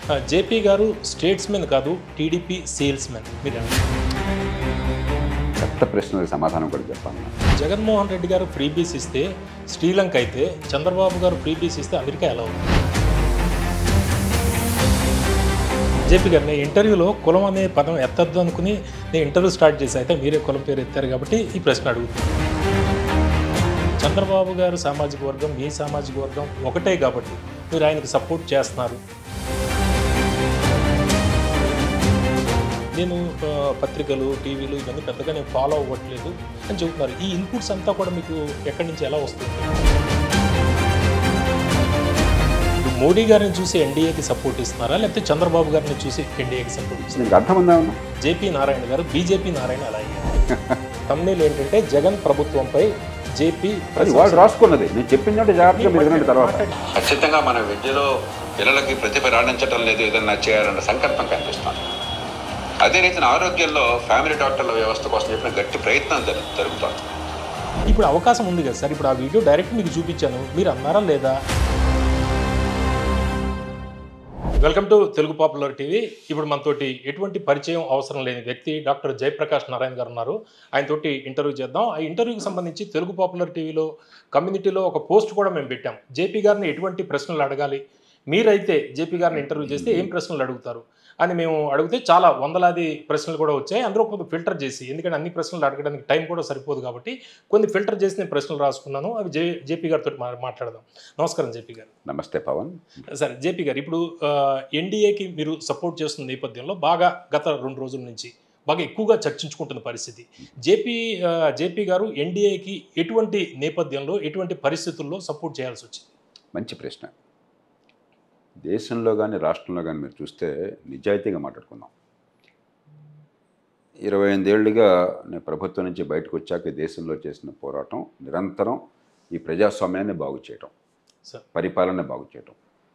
JP గారు statesmen కాదు TDP salesmen మీరు చెత్త ప్రశ్నలకు సమాధానం కూడా చెప్పాలి జగన్మోహన్ రెడ్డి గారు ఫ్రీబీస్ ఇస్తే శ్రీలంక అయితే చంద్రబాబు గారు ఫ్రీబీస్ ఇస్తే అమెరికా ఎలా ఉంది జేపీ గారు నేను ఇంటర్వ్యూలో కులం అనే పదం ఎత్తద్దు అనుకుని నేను ఇంటర్వ్యూ స్టార్ట్ చేసి అయితే మీరే కులం పేరు ఎత్తారు కాబట్టి ఈ ప్రశ్న అడుగుతున్నాను చంద్రబాబు గారు సామాజిక వర్గం మీ సామాజిక వర్గం ఒకటే కాబట్టి మీరు ఆయనకు సపోర్ట్ చేస్తున్నారు నేను ఆ, పత్రికలు టీవీలు ఇవన్నీ పెద్దగా నేను ఫాలో అవ్వట్లేదు అని చెబుతున్నారు ఈ ఇన్పుట్స్ అంతా కూడా మీకు ఎక్కడి నుంచి ఎలా వస్తుంది ఇప్పుడు మోడీ గారిని చూసి ఎన్డీఏకి సపోర్ట్ ఇస్తున్నారా లేకపోతే చంద్రబాబు గారిని చూసి ఎన్డీఏకి సపోర్ట్ ఇస్తున్నారా దీనికి అర్థం ఉందా ఉన్నా జేపీ నారాయణ గారు బీజేపీ నారాయణ అలా అయ్యారు తమ్నేలు ఏంటంటే జగన్ ప్రభుత్వంపై జేపీ అది వాళ్ళు రాసుకున్నది నేను చెప్పిందంటే జాగ్రత్తగా మీరు వినండి తర్వాత ఖచ్చితంగా మన విద్యలో పిల్లలకి ప్రతిభ రాణించటం లేదు ఏదన్నా చేయాలన్న సంకల్పం కనిపిస్తుంది అదే రీతిన ఆరోగ్యంలో ఫ్యామిలీ డాక్టర్ల వ్యవస్థ కోసం చెప్పిన గట్టి ప్రయత్నం జరు- జరుగుతోంది ఇప్పుడు అవకాశం ఉంది కదా సార్ ఇప్పుడు ఆ వీడియో డైరెక్ట్ మీకు చూపించాను మీరు అన్నారా లేదా welcome to Telugu popular TV ఇప్పుడు మనతోటి ఎటువంటి పరిచయం అవసరం లేని వ్యక్తి డాక్టర్ జయప్రకాష్ నారాయణ గారు ఉన్నారు ఆయనతోటి ఇంటర్వ్యూ చేద్దాం ఆ ఇంటర్వ్యూకి సంబంధించి తెలుగు పాపులర్ టీవీలో కమ్యూనిటీలో ఒక పోస్ట్ కూడా మేము పెట్టాం జేపీ గారిని ఎటువంటి ప్రశ్నలు అడగాలి మీరైతే జేపీ గారిని ఇంటర్వ్యూ చేస్తే ఏం ప్రశ్నలు అడుగుతారు అని మేము అడిగితే చాలా వందలాది ప్రశ్నలు కూడా వచ్చాయి అందులో కొంత ఫిల్టర్ చేసి ఎందుకంటే అన్ని ప్రశ్నలు అడగడానికి టైం కూడా సరిపోదు కాబట్టి కొన్ని ఫిల్టర్ చేసి నేను ప్రశ్నలు రాసుకున్నాను అవి జే జేపీ గారితో మా- మాట్లాడదాం నమస్కారం జేపీ గారు నమస్తే పవన్ సరే జేపీ గారు ఇప్పుడు ఎన్డీఏకి మీరు సపోర్ట్ చేస్తున్న నేపథ్యంలో బాగా గత రెండు రోజుల నుంచి బాగా ఎక్కువగా చర్చించుకుంటున్న పరిస్థితి జేపీ ఆ, జేపీ గారు ఎన్డీఏకి ఎటువంటి నేపథ్యంలో ఎటువంటి పరిస్థితుల్లో సపోర్ట్ చేయాల్సి వచ్చింది మంచి ప్రశ్న దేశంలో కానీ రాష్ట్రంలో కానీ మీరు చూస్తే నిజాయితీగా మాట్లాడుకుందాం ఇరవై ఐదేళ్లుగా నేను ప్రభుత్వం నుంచి బయటకు వచ్చాక ఈ దేశంలో చేసిన పోరాటం నిరంతరం ఈ ప్రజాస్వామ్యాన్ని బాగు చేయటం సార్ పరిపాలన బాగు చేయటం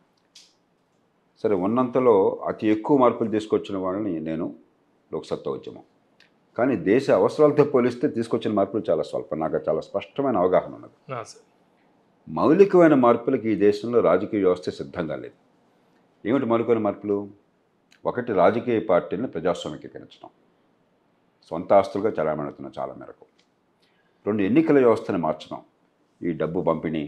సరే ఉన్నంతలో అతి ఎక్కువ మార్పులు తీసుకొచ్చిన వాళ్ళని నేను లోక్సత్తా ఉద్యమం కానీ దేశ అవసరాలతో పోలిస్తే తీసుకొచ్చిన మార్పులు చాలా స్వల్పం నాకు చాలా స్పష్టమైన అవగాహన ఉన్నది నా సార్ మౌలికమైన మార్పులకి ఈ దేశంలో రాజకీయ వ్యవస్థ సిద్ధంగా లేదు ఏమిటి మౌలికమైన మార్పులు ఒకటి రాజకీయ పార్టీలను ప్రజాస్వామ్యకరించడం సొంత ఆస్తులుగా చలామణవుతున్న చాలా మేరకు రెండు ఎన్నికల వ్యవస్థని మార్చడం ఈ డబ్బు పంపిణీ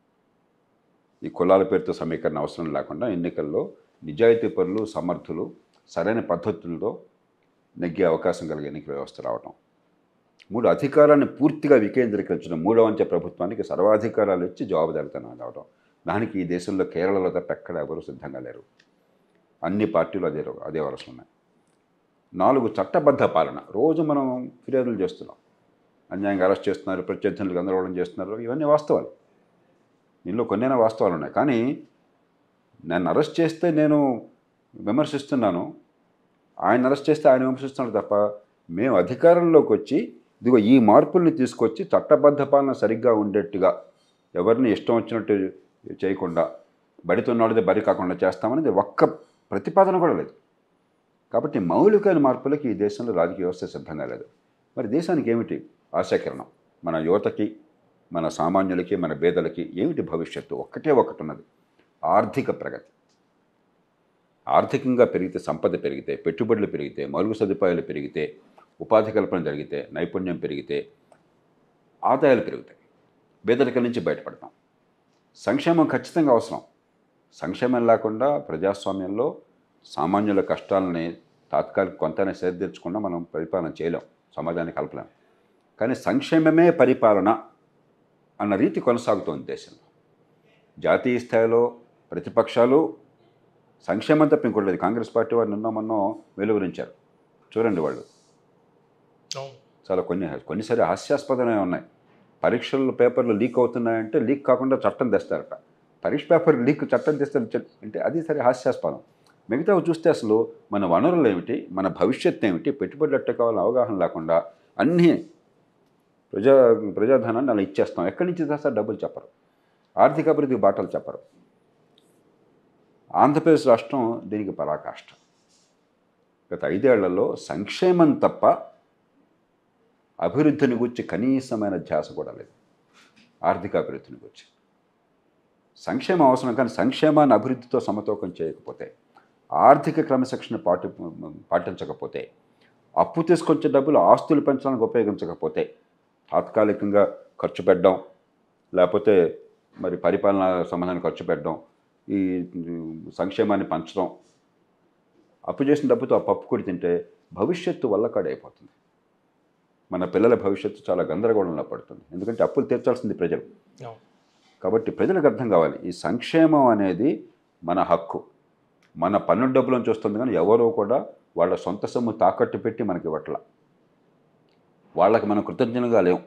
ఈ కులాల పేరుతో సమీకరణ అవసరం లేకుండా ఎన్నికల్లో నిజాయితీ పరులు సమర్థులు సరైన పద్ధతుల్లో నెగ్గే అవకాశం కలిగే ఎన్నికల వ్యవస్థ రావడం మూడు అధికారాన్ని పూర్తిగా వికేంద్రీకరించడం మూడవ అంచె ప్రభుత్వానికి సర్వాధికారాలు ఇచ్చి జవాబుదారితనం రావడం దానికి ఈ దేశంలో కేరళలో తప్ప ఎక్కడ ఎవరు సిద్ధంగా లేరు అన్ని పార్టీలు అదే అదే వరుస ఉన్నాయి నాలుగు చట్టబద్ధ పాలన రోజు మనం ఫిర్యాదులు చేస్తున్నాం అన్యాయంగా అరెస్ట్ చేస్తున్నారు ప్రత్యర్థులు గందరగోళం చేస్తున్నారు ఇవన్నీ వాస్తవాలు దీనిలో కొన్నైనా వాస్తవాలు ఉన్నాయి కానీ నన్ను అరెస్ట్ చేస్తే నేను విమర్శిస్తున్నాను ఆయన అరెస్ట్ చేస్తే ఆయన విమర్శిస్తున్నాడు తప్ప మేము అధికారంలోకి వచ్చి ఇదిగో ఈ మార్పుల్ని తీసుకొచ్చి చట్టబద్ధ పాలన సరిగ్గా ఉండేట్టుగా ఎవరిని ఇష్టం వచ్చినట్టు చేయకుండా బడితున్నాడితే బడి కాకుండా చేస్తామనేది ఒక్క ప్రతిపాదన కూడా లేదు కాబట్టి మౌలికమైన మార్పులకి ఈ దేశంలో రాజకీయ వ్యవస్థ సిద్ధంగా లేదు మరి దేశానికి ఏమిటి ఆశాకిరణం మన యువతకి మన సామాన్యులకి మన పేదలకి ఏమిటి భవిష్యత్తు ఒక్కటే ఒకటి ఉన్నది ఆర్థిక ప్రగతి ఆర్థికంగా పెరిగితే సంపద పెరిగితే పెట్టుబడులు పెరిగితే మౌలిక సదుపాయాలు పెరిగితే ఉపాధి కల్పన జరిగితే నైపుణ్యం పెరిగితే ఆదాయాలు పెరుగుతాయి పేదరికల నుంచి బయటపడతాం సంక్షేమం ఖచ్చితంగా అవసరం సంక్షేమం లేకుండా ప్రజాస్వామ్యంలో సామాన్యుల కష్టాలని తాత్కాలిక కొంతనే సరిదిద్దుకుండా మనం పరిపాలన చేయలేం సమాజాన్ని కలపలేం కానీ సంక్షేమమే పరిపాలన అన్న రీతి కొనసాగుతోంది దేశంలో జాతీయ స్థాయిలో ప్రతిపక్షాలు సంక్షేమం తప్ప ఇంకోటి లేదు కాంగ్రెస్ పార్టీ వారు నిన్న మొన్న వెలువరించారు చూడండి వాళ్ళు అవును చాలా కొన్ని కొన్నిసారి హాస్యాస్పదమే ఉన్నాయి పరీక్షల పేపర్లు లీక్ అవుతున్నాయంటే లీక్ కాకుండా చట్టం తెస్తారట పరీక్ష పేపర్ లీక్ చట్టం తెస్తారు చ- అంటే అది సరే హాస్యాస్పదం మిగతావి చూస్తే అసలు మన వనరులు ఏమిటి మన భవిష్యత్తు ఏమిటి పెట్టుబడులు ఎట్ట కావాలని అవగాహన లేకుండా అన్నీ ప్రజా ప్రజాధనాన్ని అలా ఇచ్చేస్తాం ఎక్కడి నుంచి తెస్తారు డబ్బులు చెప్పరు ఆర్థిక అభివృద్ధి బాటలు చెప్పరు ఆంధ్రప్రదేశ్ రాష్ట్రం దీనికి పరాకాష్ట గత ఐదేళ్లలో సంక్షేమం తప్ప అభివృద్ధిని గురించి కనీసమైన ధ్యాస కూడా లేదు ఆర్థిక అభివృద్ధిని గురించి సంక్షేమం అవసరం కానీ సంక్షేమాన్ని అభివృద్ధితో సమతూకం చేయకపోతే ఆర్థిక క్రమశిక్షణ పాటి పాటించకపోతే అప్పు తీసుకొచ్చే డబ్బులు ఆస్తులు పెంచడానికి ఉపయోగించకపోతే తాత్కాలికంగా ఖర్చు పెట్టడం లేకపోతే మరి పరిపాలన సంబంధాన్ని ఖర్చు పెట్టడం ఈ సంక్షేమాన్ని పంచడం అప్పు చేసిన డబ్బుతో ఆ పప్పు కొడి తింటే భవిష్యత్తు వల్లకాడైపోతుంది మన పిల్లల భవిష్యత్తు చాలా గందరగోళంలో పడుతుంది ఎందుకంటే అప్పులు తీర్చాల్సింది ప్రజలు అవును. కాబట్టి ప్రజలకు అర్థం కావాలి ఈ సంక్షేమం అనేది మన హక్కు మన పన్ను డబ్బులను చూస్తుంది కానీ ఎవరో కూడా వాళ్ళ సొంత సొమ్ము తాకట్టు పెట్టి మనకి ఇవ్వట్ల వాళ్ళకి మనం కృతజ్ఞులుగా లేం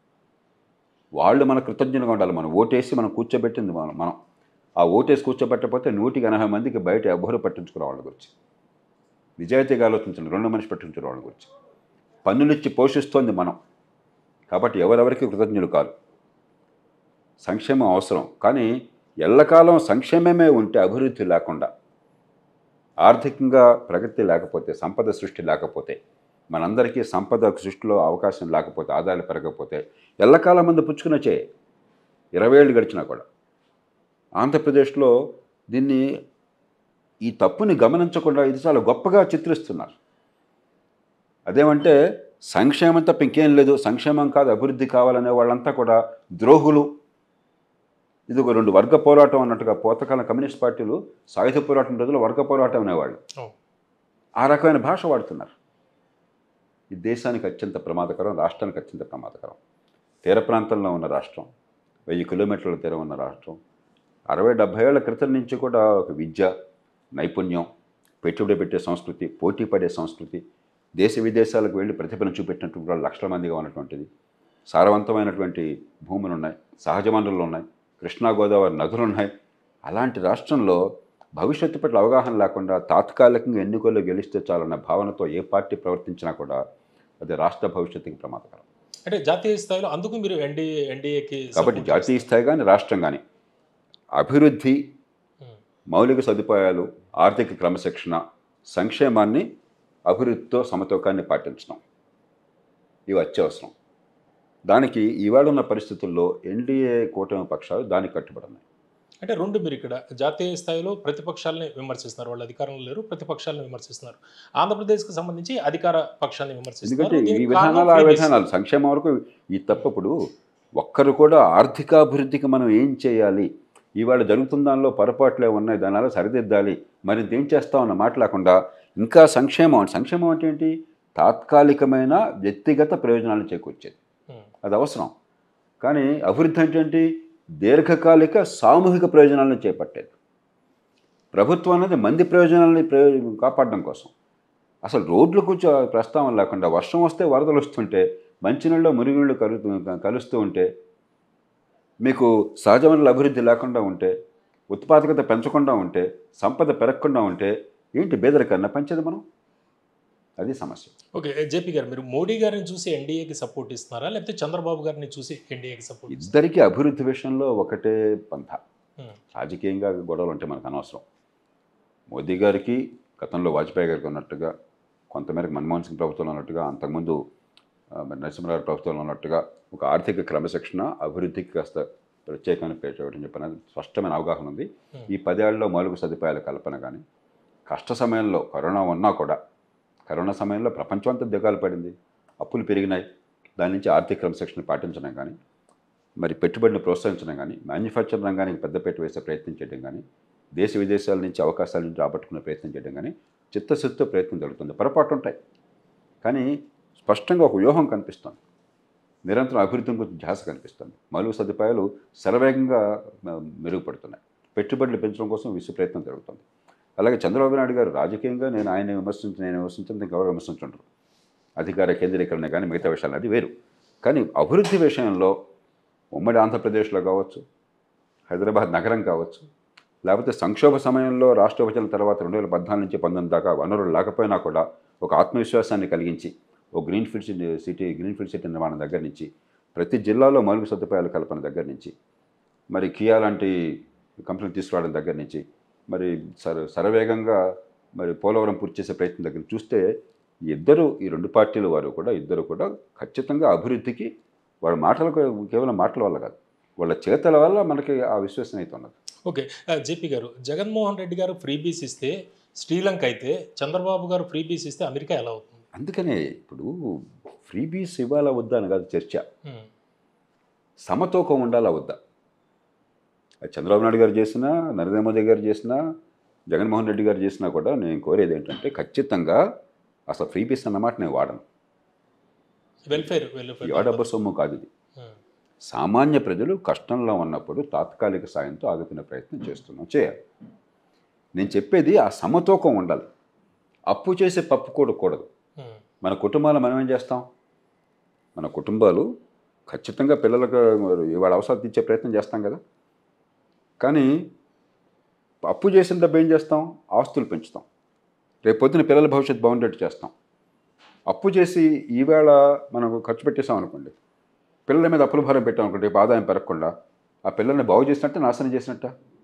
వాళ్ళు మన కృతజ్ఞులుగా ఉండాలి మనం ఓటేసి మనం కూర్చోబెట్టింది మనం మనం ఆ ఓటేసి కూర్చోబెట్టకపోతే నూటికి ఎనభై మందికి బయట ఎవ్వరూ పట్టించుకునే వాళ్ళ గురించి నిజాయితీగా ఆలోచించండి రెండు మనిషి పట్టించుకునే వాళ్ళ గురించి పన్నులిచ్చి పోషిస్తోంది మనం కాబట్టి ఎవరెవరికి కృతజ్ఞులు కాదు సంక్షేమం అవసరం కానీ ఎల్లకాలం సంక్షేమమే ఉంటే అభివృద్ధి లేకుండా ఆర్థికంగా ప్రగతి లేకపోతే సంపద సృష్టి లేకపోతే మనందరికీ సంపద సృష్టిలో అవకాశం లేకపోతే ఆదాయాలు పెరగకపోతే ఎల్లకాలం మంది పుచ్చుకునే చేయి ఇరవై ఏళ్ళు గడిచినా కూడా ఆంధ్రప్రదేశ్లో దీన్ని ఈ తప్పుని గమనించకుండా ఇది చాలా గొప్పగా చిత్రిస్తున్నారు అదేమంటే సంక్షేమం తప్ప ఇంకేం లేదు సంక్షేమం కాదు అభివృద్ధి కావాలనే వాళ్ళంతా కూడా ద్రోహులు ఇది ఒక రెండు వర్గ పోరాటం అన్నట్టుగా పోతకాలం కమ్యూనిస్ట్ పార్టీలు సాయుధ పోరాటం రోజులు వర్గ పోరాటం అనేవాళ్ళు అవును. ఆ రకమైన భాష వాడుతున్నారు ఈ దేశానికి అత్యంత ప్రమాదకరం రాష్ట్రానికి అత్యంత ప్రమాదకరం తీర ప్రాంతంలో ఉన్న రాష్ట్రం వెయ్యి కిలోమీటర్ల తీరం ఉన్న రాష్ట్రం అరవై డెబ్భై ఏళ్ల క్రితం నుంచి కూడా ఒక విద్య నైపుణ్యం పెట్టుబడి పెట్టే సంస్కృతి పోటీ పడే సంస్కృతి దేశ విదేశాలకు వెళ్ళి ప్రతిభను చూపెట్టినటువంటి వాళ్ళు లక్షల మందిగా ఉన్నటువంటిది సారవంతమైనటువంటి భూములు ఉన్నాయి సహజ వనరులు ఉన్నాయి కృష్ణా గోదావరి నదులు ఉన్నాయి అలాంటి రాష్ట్రంలో భవిష్యత్తు పట్ల అవగాహన లేకుండా తాత్కాలికంగా ఎన్నికల్లో గెలిస్తే చాలన్న భావనతో ఏ పార్టీ ప్రవర్తించినా కూడా అది రాష్ట్ర భవిష్యత్తుకి ప్రమాదకరం అంటే జాతీయ స్థాయిలో అందుకు మీరు ఎన్డీఏ ఎన్డీఏకి కాబట్టి జాతీయ స్థాయి కానీ రాష్ట్రం కానీ అభివృద్ధి మౌలిక సదుపాయాలు ఆర్థిక క్రమశిక్షణ సంక్షేమాన్ని అభివృద్ధితో సమతూకాన్ని పాటించడం ఇవి అత్యవసరం దానికి ఇవాళ ఉన్న పరిస్థితుల్లో ఎన్డీఏ కూటమి పక్షాలు దానికి కట్టుబడి ఉన్నాయి అంటే రెండు మీరు ఇక్కడ జాతీయ స్థాయిలో ప్రతిపక్షాలని విమర్శిస్తున్నారు వాళ్ళు అధికారంలో లేరు ప్రతిపక్షాలను విమర్శిస్తున్నారు ఆంధ్రప్రదేశ్కి సంబంధించి అధికార పక్షాన్ని విమర్శిస్తున్నారు ఎందుకంటే ఈ దీనికి విధానాలు కారణం ఆ freebies. విధానాలు సంక్షేమం వరకు ఈ తప్పప్పుడు ఒక్కరు కూడా ఆర్థికాభివృద్ధికి మనం ఏం చేయాలి ఇవాళ జరుగుతున్న దానిలో పొరపాట్లే ఉన్నాయి దానివల్ల సరిదిద్దాలి మరింత ఏం చేస్తామన్న మాట లేకుండా ఇంకా సంక్షేమం సంక్షేమం అంటే ఏంటి తాత్కాలికమైన వ్యక్తిగత ప్రయోజనాలను చేకూర్చేది ఉమ్. అది అవసరం కానీ అభివృద్ధి అంటే ఏంటి దీర్ఘకాలిక సామూహిక ప్రయోజనాలను చేపట్టేది ప్రభుత్వం అనేది మంది ప్రయోజనాలని ప్రయోజనం కాపాడడం కోసం అసలు రోడ్లు కూర్చో ప్రస్తావన లేకుండా వర్షం వస్తే వరదలు వస్తుంటే మంచినీళ్ళు మురుగునీళ్ళు కలుతూ కలుస్తూ ఉంటే మీకు సహజ వనరుల అభివృద్ధి లేకుండా ఉంటే ఉత్పాదకత పెంచకుండా ఉంటే సంపద పెరగకుండా ఉంటే ఏంటి బేదరికన్నా పెంచేది మనం అది సమస్య ఓకే జేపీ గారు మీరు మోడీ గారిని చూసి ఎన్డీఏకి సపోర్ట్ ఇస్తున్నారా లేకపోతే చంద్రబాబు గారిని చూసి ఎన్డీఏకి సపోర్ట్ ఇస్తున్నారా ఇద్దరికీ అభివృద్ధి విషయంలో ఒకటే పంథ ఉమ్. రాజకీయంగా గొడవలు అంటే మనకు అనవసరం మోదీ గారికి గతంలో వాజ్పేయి గారికి ఉన్నట్టుగా కొంతమేరకు మన్మోహన్ సింగ్ ప్రభుత్వంలో ఉన్నట్టుగా అంతకుముందు ఆ, మరి నరసింహరావు ప్రభుత్వంలో ఉన్నట్టుగా ఒక ఆర్థిక క్రమశిక్షణ అభివృద్ధికి కాస్త ప్రత్యేకమైన పేరు చేయడం చెప్పిన స్పష్టమైన అవగాహన ఉంది Hmm. ఈ పదేళ్లలో మౌలిక సదుపాయాల కల్పన కానీ కష్ట సమయంలో కరోనా ఉన్నా కూడా కరోనా సమయంలో ప్రపంచం అంతా దిగాలు పడింది అప్పులు పెరిగినాయి దాని నుంచి ఆర్థిక క్రమశిక్షణ పాటించడం కానీ మరి పెట్టుబడిని ప్రోత్సహించడం కానీ మ్యానుఫ్యాక్చరింగ్ రంగానికి పెద్దపీట వేసే ప్రయత్నం చేయడం కానీ దేశ విదేశాల నుంచి అవకాశాల నుంచి రాబట్టుకునే ప్రయత్నం చేయడం కానీ చిత్తశుద్ధితో ప్రయత్నం జరుగుతుంది పొరపాటు ఉంటాయి కానీ స్పష్టంగా ఒక వ్యూహం కనిపిస్తుంది నిరంతరం అభివృద్ధి గురించి ధ్యాస కనిపిస్తుంది మౌలిక సదుపాయాలు శరవేగంగా ఆ, మెరుగుపడుతున్నాయి పెట్టుబడులు పెంచడం కోసం విశ్వ ప్రయత్నం జరుగుతుంది అలాగే చంద్రబాబు నాయుడు గారు రాజకీయంగా నేను ఆయన విమర్శించి నేను విమర్శించడం ఇంకెవరు విమర్శించుంటారు అధికార కేంద్రీకరణ కానీ మిగతా విషయాలు అది వేరు కానీ అభివృద్ధి విషయంలో ఉమ్మడి ఆంధ్రప్రదేశ్లో కావచ్చు హైదరాబాద్ నగరం కావచ్చు లేకపోతే సంక్షోభ సమయంలో రాష్ట్ర విభజన తర్వాత రెండు వేల పద్నాలుగు నుంచి పంతొమ్మిది దాకా వనరులు లేకపోయినా కూడా ఒక ఆత్మవిశ్వాసాన్ని కలిగించి ఒక green field city city green field city నిర్మాణం దగ్గర నుంచి ప్రతి జిల్లాలో మౌలిక సదుపాయాల కల్పన దగ్గర నుంచి మరి కియా లాంటి కంపెనీలు తీసుకురావడం దగ్గర నుంచి మరి సర సరవేగంగా మరి పోలవరం పూర్తి చేసే ప్రయత్నం దగ్గర చూస్తే ఈ ఇద్దరు ఈ రెండు పార్టీల వారు కూడా ఇద్దరు కూడా ఖచ్చితంగా అభివృద్ధికి వాళ్ళ మాటలు కేవలం మాటల వల్ల కాదు వాళ్ళ చేతల వల్ల మనకి ఆ విశ్వసనీయత ఉన్నది ఓకే ఆ, జేపీ గారు జగన్మోహన్ రెడ్డి గారు ఫ్రీ బీస్ ఇస్తే శ్రీలంక అయితే చంద్రబాబు గారు ఫ్రీ బీస్ ఇస్తే అమెరికా ఎలా అవుతుంది అందుకనే ఇప్పుడు ఫ్రీబీస్ ఇవ్వాలా వద్దా అని కాదు చర్చ ఉమ్, సమతూకం ఉండాలా వద్దా అది చంద్రబాబు నాయుడు గారు చేసినా నరేంద్ర మోదీ గారు చేసినా జగన్మోహన్ రెడ్డి గారు చేసినా కూడా నేను కోరేది ఏంటంటే ఖచ్చితంగా అసలు ఫ్రీబీస్ అన్నమాట నేను వాడను వెల్ఫేర్ ఈ వెల్ఫేర్ ఆడబ్బ సొమ్ము కాదు ఇది ఉమ్, సామాన్య ప్రజలు కష్టంలో ఉన్నప్పుడు తాత్కాలిక సాయంతో ఆగుతున్న ప్రయత్నం చేస్తున్నాం చేయాలి నేను చెప్పేది ఆ సమతూకం ఉండాలి అప్పు చేసే పప్పు కూడా కూడదు ఉమ్, మన కుటుంబాలు మనం ఏం చేస్తాం మన కుటుంబాలు ఖచ్చితంగా పిల్లలకు మరి ఇవాళ అవసరాలు తీర్చే ప్రయత్నం చేస్తాం కదా కానీ అప్పు చేసిన డబ్బు ఏం చేస్తాం ఆస్తులు పెంచుతాం రేపు పొద్దున పిల్లల భవిష్యత్తు బాగుండేట్టు చేస్తాం అప్పు చేసి ఈవేళ మనం ఖర్చు పెట్టేసాం అనుకోండి పిల్లల మీద అప్పుల భారం పెట్టాం అనుకోండి రేపు ఆదాయం పెరగకుండా ఆ పిల్లల్ని బాగు చేసినట్టే నాశనం చేసినట్ట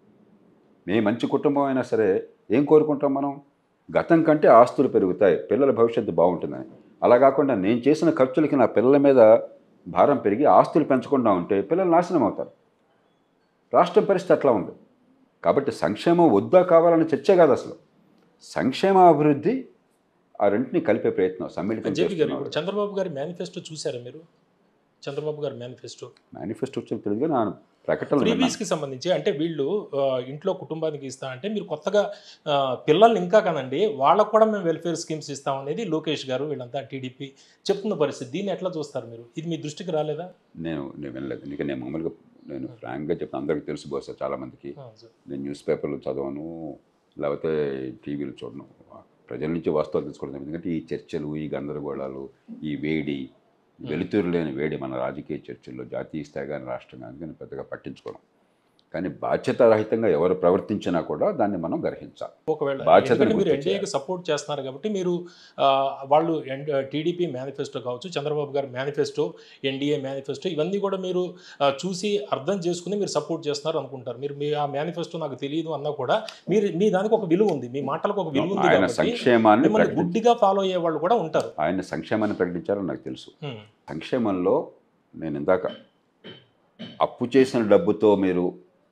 మీ మంచి కుటుంబం అయినా సరే ఏం కోరుకుంటాం మనం గతం కంటే ఆస్తులు పెరుగుతాయి పిల్లల భవిష్యత్తు బాగుంటుందని అలా కాకుండా నేను చేసిన ఖర్చులకి నా పిల్లల మీద భారం పెరిగి ఆస్తులు పెంచకుండా ఉంటే పిల్లలు నాశనం అవుతారు రాష్ట్రం పరిస్థితి అట్లా ఉంది కాబట్టి సంక్షేమం వద్దా కావాలని చర్చే కాదు అసలు సంక్షేమ అభివృద్ధి ఆ రెంటిని కలిపే ప్రయత్నం సమ్మిళితం జేపీ గారు ఇప్పుడు చేస్తున్నారు చంద్రబాబు గారి మేనిఫెస్టో చూసారా మీరు చంద్రబాబు గారి మేనిఫెస్టో మేనిఫెస్టో వచ్చిన తెలియదు నా ప్రకటనలు ఫ్రీ విన్నాను. కి సంబంధించి అంటే వీళ్ళు ఆ, ఇంట్లో కుటుంబానికి ఇస్తా అంటే మీరు కొత్తగా ఆ, పిల్లల్ని ఇంకా కానండి వాళ్ళకు కూడా మేము వెల్ఫేర్ స్కీమ్స్ ఇస్తాం అనేది లోకేష్ గారు వీళ్ళంతా టీడీపీ చెప్తున్న పరిస్థితి దీన్ని ఎట్లా చూస్తారు మీరు ఇది మీ దృష్టికి రాలేదా నేను నేను వినలేదు ఎందుకంటే నేను మామూలుగా నేను ఫ్రాంక్గా చెప్తాను అందరికీ తెలుసు బహుశా చాలామందికి ఆ, సార్. నేను న్యూస్ పేపర్లు చదవను లేకపోతే టీవీలు చూడను ప్రజల నుంచి వాస్తవాలు తెలుసుకోవడం ఎందుకంటే ఈ చర్చలు ఈ గందరగోళాలు ఈ వేడి వెలుతురు లేని వేడి మన రాజకీయ చర్చల్లో జాతీయ స్థాయి కానీ రాష్ట్రం కానీ కానీ పెద్దగా పట్టించుకోవడం కానీ బాధ్యతారహితంగా ఎవరు ప్రవర్తించినా కూడా దాన్ని మనం గ్రహించాలి ఒకవేళ బాధ్యతను ఎందుకంటే మీరు గుర్తు ఎన్డీఏకి సపోర్ట్ చేస్తున్నారు కాబట్టి మీరు ఆ, వాళ్ళు టీడీపీ మేనిఫెస్టో కావచ్చు చంద్రబాబు గారి మేనిఫెస్టో ఎన్డీఏ మేనిఫెస్టో ఇవన్నీ కూడా మీరు ఆ, చూసి అర్థం చేసుకుని మీరు సపోర్ట్ చేస్తున్నారు అనుకుంటారు మీరు మీ ఆ మేనిఫెస్టో నాకు తెలియదు అన్నా కూడా మీరు మీ దానికి ఒక విలువ ఉంది మీ మాటలకు ఒక విలువ ఉంది ఆయన కాబట్టి సంక్షేమాన్ని మిమ్మల్ని ప్రకటి గుడ్డిగా ఫాలో అయ్యే వాళ్ళు కూడా ఉంటారు ఆయన సంక్షేమాన్ని ప్రకటించారని నాకు తెలుసు ఉమ్, సంక్షేమంలో నేను ఇందాక అప్పు చేసిన డబ్బుతో మీరు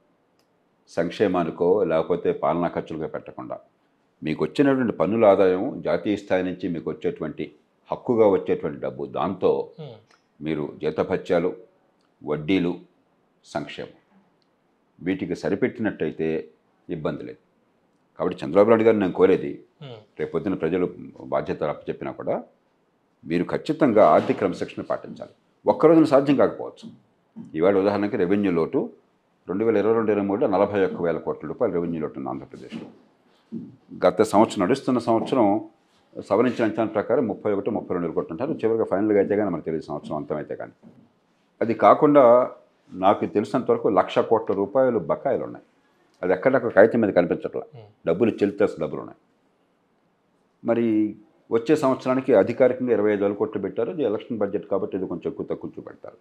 సంక్షేమానికో లేకపోతే పాలనా ఖర్చులుగా పెట్టకుండా మీకు వచ్చినటువంటి పన్నుల ఆదాయం జాతీయ స్థాయి నుంచి మీకు వచ్చేటువంటి హక్కుగా వచ్చేటువంటి డబ్బు దాంతో ఉమ్, మీరు జీతభత్యాలు వడ్డీలు సంక్షేమం వీటికి సరిపెట్టినట్టయితే ఇబ్బంది లేదు కాబట్టి చంద్రబాబు నాయుడు గారు నేను కోరేది ఉమ్, రేపొద్దున ప్రజలు బాధ్యత అప్పచెప్పినా కూడా మీరు ఖచ్చితంగా ఆర్థిక క్రమశిక్షణ పాటించాలి ఒక్క రోజున సాధ్యం కాకపోవచ్చు ఇవాళ ఉదాహరణకి రెవెన్యూ లోటు రెండు వేల ఇరవై రెండు ఇరవై మూడులో నలభై ఒక్క వేల కోట్ల రూపాయలు రెవెన్యూ లోటు ఉంది ఆంధ్రప్రదేశ్లో గత సంవత్సరం నడుస్తున్న సంవత్సరం సవరించిన అంచనా ప్రకారం ముప్పై ఒకటి ముప్పై రెండు కోట్లు ఉంటారు చివరిగా ఫైనల్గా అయితే కానీ మనకు తెలియదు సంవత్సరం అంతమైతే కానీ అది కాకుండా నాకు తెలిసినంత వరకు లక్ష కోట్ల రూపాయలు బకాయిలు ఉన్నాయి అది ఎక్కడక్కడ కాగితం మీద కనిపించట్లా ఉమ్. డబ్బులు చెల్లితాల్సిన డబ్బులు ఉన్నాయి మరి వచ్చే సంవత్సరానికి అధికారికంగా ఇరవై ఐదు వేల కోట్లు పెట్టారు ఇది ఎలక్షన్ బడ్జెట్ కాబట్టి ఇది కొంచెం ఎక్కువ తక్కువ చూపెడతారు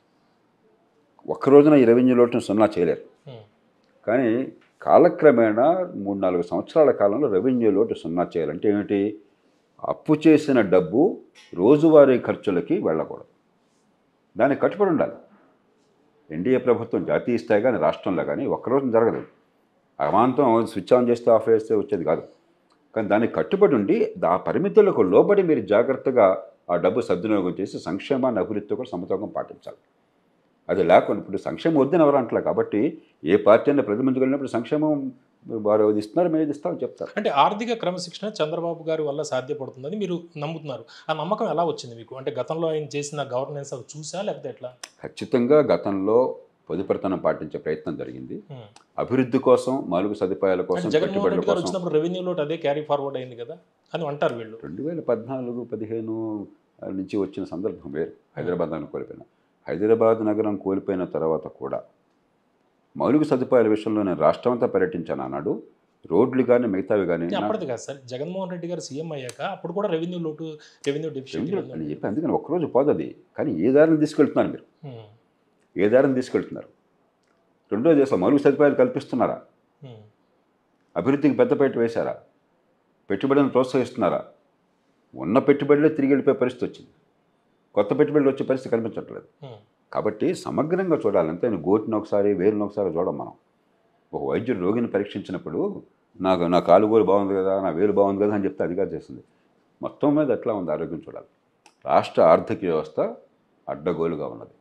ఒక్క రోజున ఈ రెవెన్యూ లోటును సున్నా చేయలేరు ఉమ్, కానీ కాలక్రమేణా మూడు నాలుగు సంవత్సరాల కాలంలో రెవెన్యూ లోటు సున్నా చేయాలంటే ఏమిటి అప్పు చేసిన డబ్బు రోజువారీ ఖర్చులకి వెళ్ళకూడదు దానికి కట్టుబడి ఉండాలి ఎన్డీఏ ప్రభుత్వం జాతీయ స్థాయి కానీ రాష్ట్రంలో కానీ ఒక్కరోజు జరగదు అమాంతం స్విచ్ ఆన్ చేస్తే ఆఫ్ చేస్తే వచ్చేది కాదు కానీ దానికి కట్టుబడి ఉండి ఆ పరిమితులకు లోబడి మీరు జాగ్రత్తగా ఆ డబ్బు సద్వినియోగం చేసి సంక్షేమాన్ని అభివృద్ధితో కూడా సమతూకం పాటించాలి అది లేకుండా ఇప్పుడు సంక్షేమం వద్దని ఎవరు అంటలే కాబట్టి ఏ పార్టీ అయినా ప్రజల ముందుకు వెళ్ళినప్పుడు సంక్షేమం వారు అది ఇస్తున్నారు మేము ఇది ఇస్తామని చెప్తారు అంటే ఆర్థిక క్రమశిక్షణ చంద్రబాబు గారి వల్ల సాధ్యపడుతుందని మీరు నమ్ముతున్నారు ఆ నమ్మకం ఎలా వచ్చింది మీకు అంటే గతంలో ఆయన చేసిన గవర్నెన్స్ అవి చూసా లేకపోతే ఎట్లా ఖచ్చితంగా గతంలో పొదుపరితనం పాటించే ప్రయత్నం జరిగింది ఉమ్. అభివృద్ధి కోసం మౌలిక సదుపాయాల కోసం అంటే జగన్మోహన్ పెట్టుబడుల రెడ్డి గారు కోసం వచ్చినప్పుడు రెవెన్యూ లోట్ అదే క్యారీ ఫార్వర్డ్ అయింది కదా అని అంటారు వీళ్ళు రెండు వేల పద్నాలుగు పదిహేను నుంచి వచ్చిన సందర్భం వేరు హైదరాబాద్ నగరం కోల్పోయిన హైదరాబాద్ నగరం కోల్పోయిన తర్వాత కూడా మౌలిక సదుపాయాల విషయంలో నేను రాష్ట్రం అంతా పర్యటించాను అన్నాడు రోడ్లు కానీ మిగతావి కానీ అంటే అప్పటిది కాదు సార్ జగన్మోహన్ రెడ్డి గారు సీఎం అయ్యాక అప్పుడు కూడా రెవెన్యూ లోటు రెవెన్యూ డెఫిషియట్ అని చెప్పి అందుకని ఒక్కరోజు పోదది కానీ ఏ దారిని తీసుకెళ్తున్నారు మీరు ఏ దారిని తీసుకెళ్తున్నారు రెండోది అసలు మౌలిక సదుపాయాలు కల్పిస్తున్నారా అభివృద్ధికి పెద్దపేట వేశారా పెట్టుబడులను ప్రోత్సహిస్తున్నారా ఉన్న పెట్టుబడులే తిరిగి వెళ్ళిపోయే పరిస్థితి వచ్చింది కొత్త పెట్టుబడులు వచ్చే పరిస్థితి కనిపించట్లేదు కాబట్టి సమగ్రంగా చూడాలంటే నేను గోటిని ఒకసారి వేరుని ఒకసారి చూడం మనం ఒక వైద్యుడు రోగిని పరీక్షించినప్పుడు నాకు నా కాలుగోలు బాగుంది కదా నా వేలు బాగుంది కదా అని చెప్తే అది కాదు చేస్తుంది మొత్తం మీద ఎట్లా ఉంది ఆరోగ్యం చూడాలి రాష్ట్ర ఆర్థిక వ్యవస్థ అడ్డగోలుగా ఉన్నది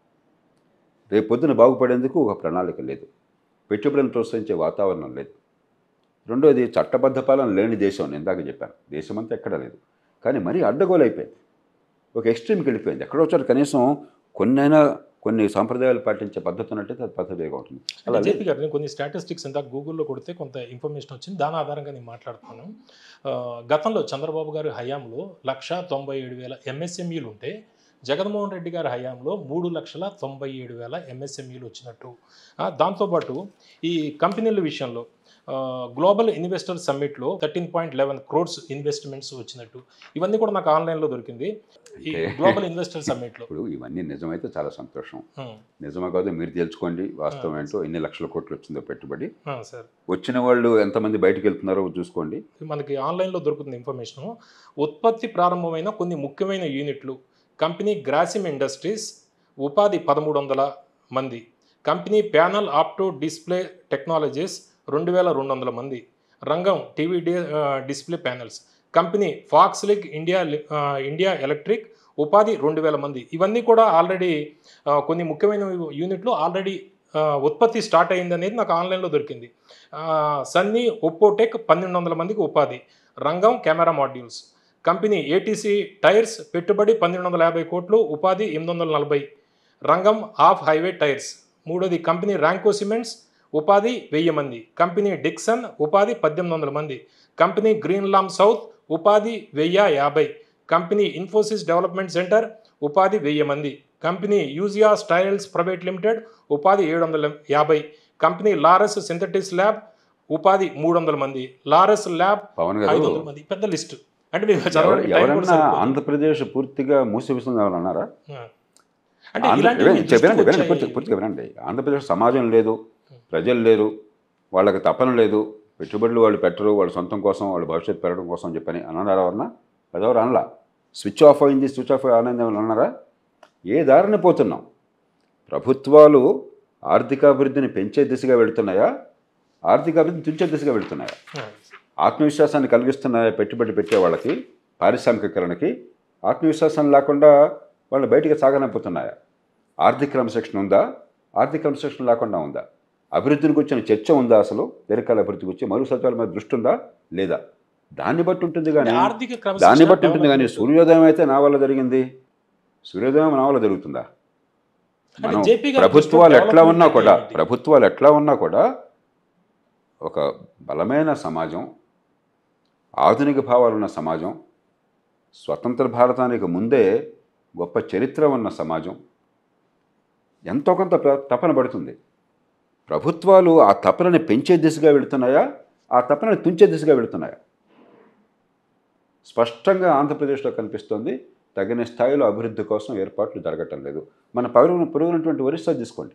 రేపు పొద్దున బాగుపడేందుకు ఒక ప్రణాళిక లేదు పెట్టుబడులను ప్రోత్సహించే వాతావరణం లేదు రెండోది చట్టబద్ధ పాలన లేని దేశం నేను ఇందాక చెప్పాను దేశం అంతా ఎక్కడా లేదు కానీ మరీ అడ్డగోలు అయిపోయింది ఒక ఎక్స్ట్రీమ్కి వెళ్ళిపోయింది ఎక్కడో చోట కనీసం కొన్నైనా కొన్ని సాంప్రదాయాలు పాటించే పద్ధతి ఉన్నట్టయితే అది పద్ధతిగా ఉంటుంది అలా అంటే లేదు. జేపీ గారు నేను కొన్ని స్టాటిస్టిక్స్ ఇంత గూగుల్లో కొడితే కొంత ఇన్ఫర్మేషన్ వచ్చింది దాని ఆధారంగా నేను మాట్లాడుతున్నాను ఆ, గతంలో చంద్రబాబు గారి హయాంలో లక్ష తొంభై ఏడు వేల ఎంఎస్ఎంఈలు ఉంటే జగన్మోహన్ రెడ్డి గారి హయాంలో మూడు లక్షల తొంభై ఏడు వేల ఎంఎస్ఎంఈలు వచ్చినట్టు ఆ, దాంతోపాటు ఈ కంపెనీల విషయంలో ఆ, గ్లోబల్ ఇన్వెస్టర్ సమ్మిట్లో thirteen point eleven crores investments వచ్చినట్టు ఇవన్నీ కూడా నాకు ఆన్లైన్లో దొరికింది ఈ Okay. గ్లోబల్ ఇన్వెస్టర్ సమ్మిట్లో ఇప్పుడు ఇవన్నీ నిజమైతే చాలా సంతోషం ఉమ్, నిజమా కాదు మీరు తెలుసుకోండి వాస్తవం ఏంటో ఎన్ని లక్షల కోట్లు వచ్చిందో పెట్టుబడి ఆ, సార్ వచ్చిన వాళ్ళు ఎంతమంది బయటికి వెళ్తున్నారో చూసుకోండి మనకి ఆన్లైన్లో దొరుకుతుంది ఇన్ఫర్మేషన్ ఉత్పత్తి ప్రారంభమైన కొన్ని ముఖ్యమైన యూనిట్లు కంపెనీ గ్రాసిమ్ ఇండస్ట్రీస్ ఉపాధి పదమూడు వందల మంది company panel opto display technologies రెండు వేల రెండు వందల మంది రంగం టీవీ డి ఆ, display panels company Foxlink India లి- ఆ, ఇండియా ఎలక్ట్రిక్ ఉపాధి రెండు వేల మంది ఇవన్నీ కూడా ఆల్రెడీ ఆ, కొన్ని ముఖ్యమైన యూనిట్లు ఆల్రెడీ ఆ, ఉత్పత్తి స్టార్ట్ అయింది అనేది నాకు ఆన్లైన్లో దొరికింది ఆ, సన్నీ ఒప్పోటెక్ పన్నెండు వందల మందికి ఉపాధి రంగం camera modules company ATC tyres పెట్టుబడి పన్నెండు వందల యాభై కోట్లు ఉపాధి ఎనిమిది వందల నలభై రంగం ఆఫ్ హైవే టైర్స్ మూడోది కంపెనీ ర్యాంకో సిమెంట్స్ ఉపాధి వెయ్యి మంది కంపెనీ డిక్సన్ ఉపాధి పద్దెనిమిది వందల మంది కంపెనీ గ్రీన్లామ్ సౌత్ ఉపాధి వెయ్యి యాభై కంపెనీ ఇన్ఫోసిస్ డెవలప్మెంట్ సెంటర్ ఉపాధి వెయ్యి మంది company Eugia steriles private limited ఉపాధి ఏడు వందల యాభై కంపెనీ లారస్ సింథటిక్స్ ల్యాబ్ ఉపాధి మూడు వందల మంది లారస్ ల్యాబ్ పవన్ ఐదు గారు వందల మంది పెద్ద లిస్ట్ అంటే మీరు ఎవరు- చదవడానికి టైం కూడా ఎవరన్నా సరిపోదు. ఆంధ్రప్రదేశ్ పూర్తిగా మూసివేస్తుంది ఎవరు అన్నారా ఆ. అంటే ఆంధ్ర- ఇలాంటివి వినండి, దృష్టికి వినండి, వినండి, వచ్చాయి. పూర్తిగా పూర్తిగా వినండి ఆంధ్రప్రదేశ్ సమాజం లేదు ప్రజలు లేరు వాళ్ళకి తపన లేదు పెట్టుబడులు వాళ్ళు పెట్టరు వాళ్ళ సొంతం కోసం వాళ్ళ భవిష్యత్తు పెరగడం కోసం అని చెప్పని అన్నారా ఎవరన్నా అదెవరు అనలా స్విచ్ ఆఫ్ అయింది స్విచ్ ఆఫ్ ఆనందం ఏమైనా అన్నారా ఏ దారిని పోతున్నాం ప్రభుత్వాలు ఆర్థికాభివృద్ధిని పెంచే దిశగా వెళుతున్నాయా ఆర్థికాభివృద్ధిని తుంచే దిశగా వెళుతున్నాయా ఆ. ఆత్మవిశ్వాసాన్ని కలిగిస్తున్నాయా పెట్టుబడి పెట్టే వాళ్ళకి పారిశ్రామికీకరణకి ఆత్మవిశ్వాసం లేకుండా వాళ్ళు బయటికి సాగనంపుతున్నాయా ఆర్థిక క్రమశిక్షణ ఉందా ఆర్థిక క్రమశిక్షణ లేకుండా ఉందా అభివృద్ధికి వచ్చిన చర్చ ఉందా అసలు దీర్ఘకాల అభివృద్ధికి వచ్చి మరుగు సత్వాల మీద దృష్టి ఉందా లేదా దాన్ని బట్టి ఉంటుంది కానీ అంటే ఆర్థిక క్రమశిక్షణ దాన్ని బట్టి ఉంటుంది కానీ డెవలప్మెంట్. సూర్యోదయం అయితే నా వల్ల జరిగింది సూర్యోదయం నా వల్ల జరుగుతుందా అంటే మనం జేపీ గారి ప్రభుత్వాలు దృష్టిలో ఎట్లా ఉన్నా డెవలప్మెంట్ కూడా ఏంటి? ప్రభుత్వాలు ఎట్లా ఉన్నా కూడా ఒక బలమైన సమాజం ఆధునిక భావాలున్న సమాజం స్వతంత్ర భారతానికి ముందే గొప్ప చరిత్ర ఉన్న సమాజం ఎంతో కొంత ప్ర- తపన పడుతుంది ప్రభుత్వాలు ఆ తపనని పెంచే దిశగా వెళుతున్నాయా ఆ తపనని తుంచే దిశగా వెళుతున్నాయా స్పష్టంగా ఆంధ్రప్రదేశ్లో కనిపిస్తోంది తగిన స్థాయిలో అభివృద్ధి కోసం ఏర్పాట్లు జరగటం లేదు మన పరువును పొరుగునటువంటి ఒరిస్సా తీసుకోండి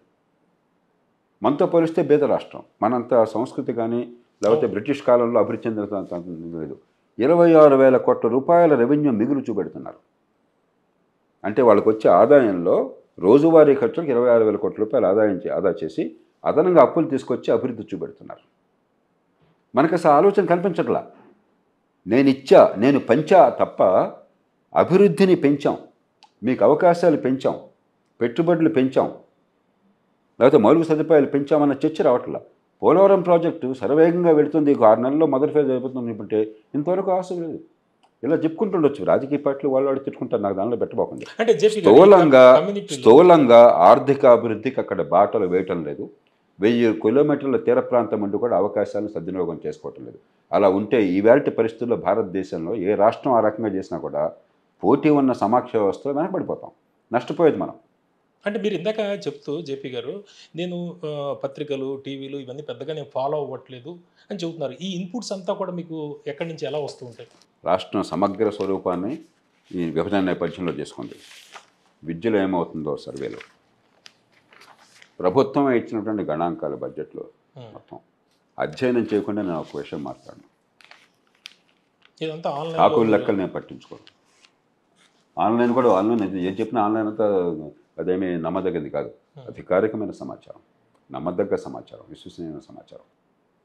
మనతో పోలిస్తే బేద రాష్ట్రం మనంత సంస్కృతి కానీ లేకపోతే బ్రిటిష్ కాలంలో అభివృద్ధి చెందిన త- త- లేదు ఇరవై ఆరు వేల కోట్ల రూపాయల రెవెన్యూ మిగులు చూపెడుతున్నారు అంటే వాళ్ళకి వచ్చే ఆదాయంలో రోజువారీ ఖర్చులకు ఇరవై ఆరు వేల కోట్ల రూపాయలు ఆదాయం చే- ఆదా చేసి అదనంగా అప్పులు తీసుకొచ్చి అభివృద్ధి చూపెడుతున్నారు మనకు అసలు ఆలోచన కల్పించట్లా నేను ఇచ్చా నేను పంచా తప్ప అభివృద్ధిని పెంచాం మీకు అవకాశాలు పెంచాం పెట్టుబడులు పెంచాం లేకపోతే మౌలిక సదుపాయాలు పెంచామన్న చర్చ రావట్లా పోలవరం ప్రాజెక్టు శరవేగంగా వెళుతుంది ఇంకో ఆరు నెలల్లో మొదటి ఫేజ్ అయిపోతుంది అంటే ఇంతవరకు అవసరం లేదు ఇలా చెప్పుకుంటుండొచ్చు రాజకీయ పార్టీలు వాళ్ళు వాడు తిట్టుకుంటారు నాకు దానిలో పెట్టబోకండి అంటే జేపీ గారు ఈ స్థూలంగా కమ్యూనిటీలో స్థూలంగా ఆర్థిక అభివృద్ధికి అక్కడ బాటలు వేయటం లేదు వెయ్యి కిలోమీటర్ల తీర ప్రాంతం ఉండి కూడా అవకాశాలను సద్వినియోగం చేసుకోవటం లేదు అలా ఉంటే ఈవేళ పరిస్థితుల్లో భారతదేశంలో ఏ రాష్ట్రం ఆ రకంగా చేసినా కూడా పోటీ ఉన్న సమాఖ్య వ్యవస్థలో వెనకబడిపోతాం నష్టపోయేది మనం అంటే మీరు ఇందాక చెప్తూ జేపీ గారు నేను ఆ, పత్రికలు టీవీలు ఇవన్నీ పెద్దగా నేను ఫాలో అవ్వట్లేదు అని చెబుతున్నారు ఈ ఇన్పుట్స్ అంతా కూడా మీకు ఎక్కడి నుంచి ఎలా వస్తూ ఉంటాయి రాష్ట్రం సమగ్ర స్వరూపాన్ని ఈ విభజన నేపథ్యంలో చేసుకుంది విద్యలో ఏమవుతుందో సర్వేలో ప్రభుత్వం ఇచ్చినటువంటి గణాంకాల బడ్జెట్లో Hmm. మొత్తం అధ్యయనం చేయకుండా నేను ఒక విషయం మాట్లాడను ఇదంతా కాకుల ఆన్లైన్ లెక్కలు నేను పట్టించుకోను ఆన్లైన్ కూడా ఆన్లైన్ అయితే ఏం చెప్పినా ఆన్లైన్ అంతా అదేమీ నమ్మదగ్గది కాదు అధికారికమైన సమాచారం నమ్మదగ్గ సమాచారం విశ్వసనీయమైన సమాచారం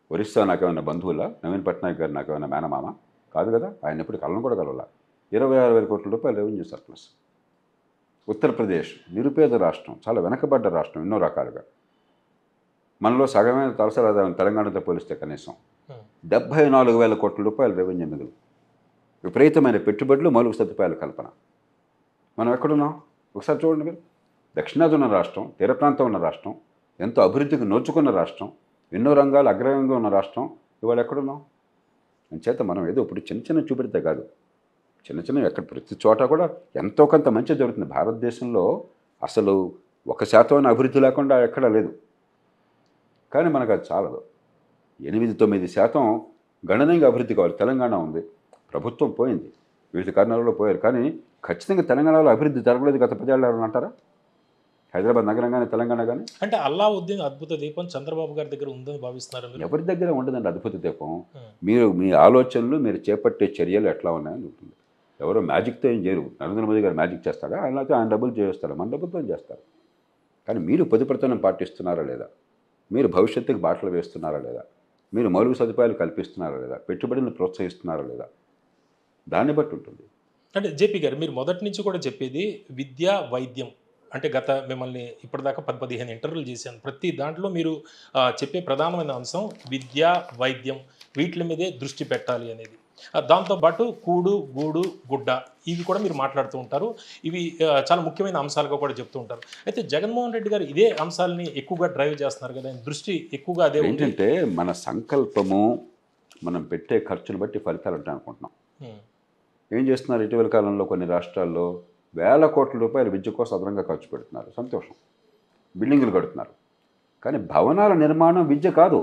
ఒరిస్సా నాకేమైనా బంధువుల నవీన్ పట్నాయక్ గారు నాకేమైనా మేనమామ కాదు కదా ఆయన ఎప్పుడు కళ్ళను కూడా కలవాల ఇరవై ఆరు వేల కోట్ల రూపాయలు రెవెన్యూ సర్ప్లస్ ఉత్తరప్రదేశ్ నిరుపేద రాష్ట్రం చాలా వెనకబడ్డ రాష్ట్రం ఎన్నో రకాలుగా మనలో సగమైన తలసరి ఆదాయం తెలంగాణతో పోలిస్తే కనీసం Hmm. డెబ్భై నాలుగు వేల కోట్ల రూపాయల రెవెన్యూ మిగులు విపరీతమైన పెట్టుబడులు మౌలిక సదుపాయాల కల్పన మనం ఎక్కడున్నాం ఒకసారి చూడండి మీరు దక్షిణాది ఉన్న రాష్ట్రం తీర ప్రాంతం ఉన్న రాష్ట్రం ఎంతో అభివృద్ధికి నోచుకున్న రాష్ట్రం ఎన్నో రంగాలు అగ్రగంగా ఉన్న రాష్ట్రం ఇవాళ ఎక్కడున్నాం చేత మనం ఏదో ఇప్పుడు చిన్న చిన్న చూపెడితే కాదు చిన్న చిన్న ఎక్కడ ప్రతి చోట కూడా ఎంతో కొంత మంచి జరుగుతుంది భారతదేశంలో అసలు ఒక శాతం అభివృద్ధి లేకుండా ఎక్కడా లేదు కానీ మనకు అది చాలదు ఎనిమిది తొమ్మిది శాతం గణనీయంగా అభివృద్ధి కావాలి తెలంగాణ ఉంది ప్రభుత్వం పోయింది వివిధ కారణాలలో పోయారు కానీ ఖచ్చితంగా తెలంగాణలో అభివృద్ధి జరగలేదు గత పదేళ్ళు ఎవరైనా అంటారా హైదరాబాద్ నగరం కానీ తెలంగాణ కానీ అంటే అల్లావుద్దీన్ అద్భుత దీపం చంద్రబాబు గారి దగ్గర ఉందని భావిస్తున్నారు మీరు ఎవరి దగ్గర ఉండదండి అద్భుత దీపం Hmm. మీరు మీ ఆలోచనలు మీరు చేపట్టే చర్యలు ఎట్లా ఉన్నాయని ఉంటుంది ఎవరో మ్యాజిక్తో ఏం చేయరు నరేంద్ర మోదీ గారు మ్యాజిక్ చేస్తాడా ఆయన అయితే ఆయన డబ్బులు చేస్తాడు మన డబ్బులతో చేస్తారు కానీ మీరు పొదుపరితనం పాటిస్తున్నారా లేదా మీరు భవిష్యత్తుకు బాటలు వేస్తున్నారా లేదా మీరు మౌలిక సదుపాయాలు కల్పిస్తున్నారా లేదా పెట్టుబడులను ప్రోత్సహిస్తున్నారా లేదా దాన్ని బట్టి ఉంటుంది అంటే జేపీ గారు మీరు మొదటి నుంచి కూడా చెప్పేది విద్య వైద్యం అంటే గత మిమ్మల్ని ఇప్పటిదాకా పది పదిహేను ఇంటర్వ్యూలు చేశాను ప్రతి దాంట్లో మీరు ఆ, చెప్పే ప్రధానమైన అంశం విద్య వైద్యం వీటి మీదే దృష్టి పెట్టాలి అనేది ఆ, దాంతోపాటు కూడు గూడు గుడ్డ ఇవి కూడా మీరు మాట్లాడుతూ ఉంటారు ఇవి ఆ, చాలా ముఖ్యమైన అంశాలుగా కూడా చెప్తూ ఉంటారు అయితే జగన్మోహన్ రెడ్డి గారు ఇదే అంశాలని ఎక్కువగా డ్రైవ్ చేస్తున్నారు కదా ఆయన దృష్టి ఎక్కువగా అదే ఉంది ఏంటంటే మన సంకల్పము మనం పెట్టే ఖర్చులు బట్టి ఫలితాలు ఉంటాయి అనుకుంటున్నాం ఉమ్, ఏం చేస్తున్నారు ఇటీవల కాలంలో కొన్ని రాష్ట్రాల్లో వేల కోట్ల రూపాయలు విద్య కోసం అదనంగా ఖర్చు పెడుతున్నారు సంతోషం బిల్డింగులు కడుతున్నారు కానీ భవనాల నిర్మాణం విద్య కాదు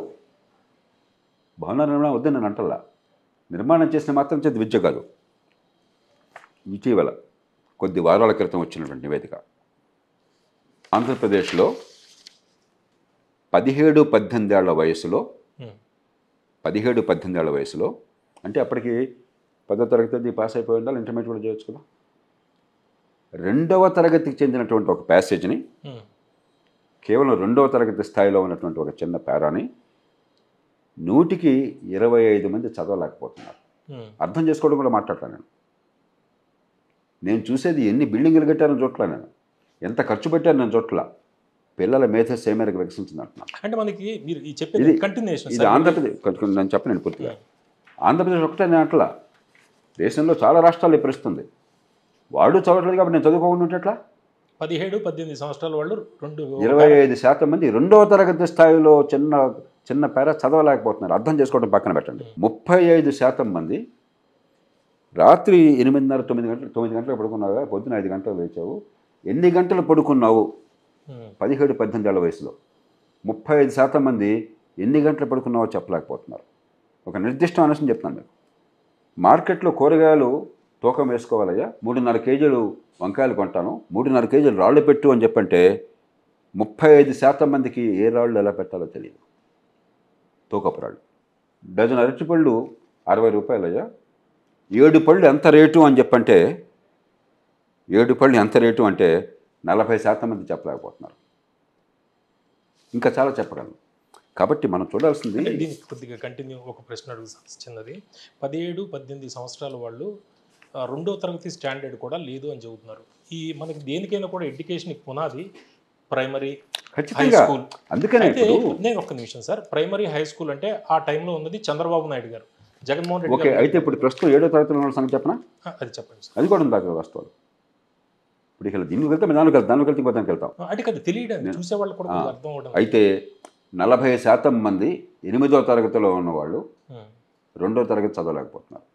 భవనాల నిర్మాణం వద్దని నేను అంటల్లా నిర్మాణం చేసిన మాత్రం చేతి విద్య కాదు ఇటీవల కొద్ది వారాల క్రితం వచ్చినటువంటి నివేదిక ఆంధ్రప్రదేశ్లో పదిహేడు పద్దెనిమిది ఏళ్ల వయసులో ఉమ్, పదిహేడు పద్దెనిమిది ఏళ్ల వయసులో అంటే అప్పటికి పదో తరగతి పాస్ అయిపోయి ఉండాలి ఇంటర్మీడియట్ కూడా చేయొచ్చు కదా రెండవ తరగతికి చెందినటువంటి ఒక ప్యాసేజ్ని ఉమ్, కేవలం రెండవ తరగతి స్థాయిలో ఉన్నటువంటి ఒక చిన్న పేరాని నూటికి ఇరవై ఐదు మంది చదవలేకపోతున్నారు ఉమ్, అర్థం చేసుకోవడం కూడా మాట్లాడతాను నేను నేను చూసేది ఎన్ని బిల్డింగులు కట్టారని చోట్ల నేను ఎంత ఖర్చు పెట్టాను నేను చోట్ల పిల్లల మేధస్సు ఏ మేరకు వికసించింది అంటున్నాను అంటే మనకి మీరు ఈ చెప్పేది ఇది- కంటిన్యూషన్ ఇది ఆంధ్రప్రదేశ్ కొంచెం నేను చెప్పను పూర్తిగా ఆంధ్రప్రదేశ్ ఒకటే నేను అట్లా దేశంలో చాలా రాష్ట్రాలు ఎప్పరిస్తుంది వాడు చదవట్లేదు కాబట్టి నేను చదువుకోకుండా ఉంటే ఎట్లా పదిహేడు పద్దెనిమిది సంవత్సరాల వాళ్ళు రెండు ఇరవై ఐదు శాతం మంది రెండవ తరగతి స్థాయిలో చిన్న చిన్న పేర చదవలేకపోతున్నారు అర్థం చేసుకోవడం పక్కన పెట్టండి ముప్పై ఐదు శాతం మంది రాత్రి ఎనిమిదిన్నర తొమ్మిది గంటలు తొమ్మిది గంటలకు పడుకున్నావు కదా, పొద్దున ఐదు గంటలు లేచావు ఎన్ని గంటలు పడుకున్నావు ఉమ్, పదిహేడు పద్దెనిమిది ఏళ్ళ వయసులో ముప్పై ఐదు శాతం మంది ఎన్ని గంటలు పడుకున్నావో చెప్పలేకపోతున్నారు ఒక నిర్దిష్ట అంశం చెప్తాను మీకు మార్కెట్లో కూరగాయలు తూకం వేసుకోవాలయ్యా మూడున్నర కేజీలు వంకాయలు కొంటాను మూడున్నర కేజీలు రాళ్ళు పెట్టు అని చెప్పంటే ముప్పై ఐదు శాతం మందికి ఏ రాళ్ళు ఎలా పెట్టాలో తెలియదు తూకపు రాళ్ళు డజన్ అరటిపళ్ళు అరవై రూపాయలయ్యా ఏడు పళ్ళు ఎంత రేటు అని చెప్పంటే ఏడు పళ్ళు ఎంత రేటు అంటే నలభై శాతం మంది చెప్పలేకపోతున్నారు ఇంకా చాలా చెప్పగలను కాబట్టి మనం చూడాల్సింది అంటే దీనికి కొద్దిగా కంటిన్యూ ఒక ప్రశ్న అడుగు చిన్నది పదిహేడు పద్దెనిమిది సంవత్సరాల వాళ్ళు ఆ, రెండో తరగతి స్టాండర్డ్ కూడా లేదు అని చెబుతున్నారు ఈ మనకి దేనికైనా కూడా ఎడ్యుకేషన్ పునాది ప్రైమరీ హై ఖచ్చితంగా స్కూల్ అందుకనే అయితే ఇప్పుడు నేను ఒక్క నిమిషం సార్ ప్రైమరీ హై స్కూల్ అంటే ఆ టైంలో ఉన్నది చంద్రబాబు నాయుడు గారు జగన్మోహన్ రెడ్డి ఓకే గారు అయితే ఇప్పుడు ప్రస్తుతం ఏడో తరగతిలో ఉన్న సంగతి చెప్పనా ఆ, అది చెప్పండి సార్ అది కూడా ఉంది అక్కడ వాస్తవాలు ఇప్పుడు ఇక దీనికి వెళ్తాం దానికి వెళ్తాం దానికి వెళ్తే ఇంకో దానికి వెళ్తాం ఆ, అంటే కదా తెలియడానికి చూసే వాళ్ళు కూడా కొద్దిగా అర్థం అవడం అయితే నలభై శాతం మంది ఎనిమిదో తరగతిలో ఉన్నవాళ్ళు ఉమ్, రెండో తరగతి చదవలేకపోతున్నారు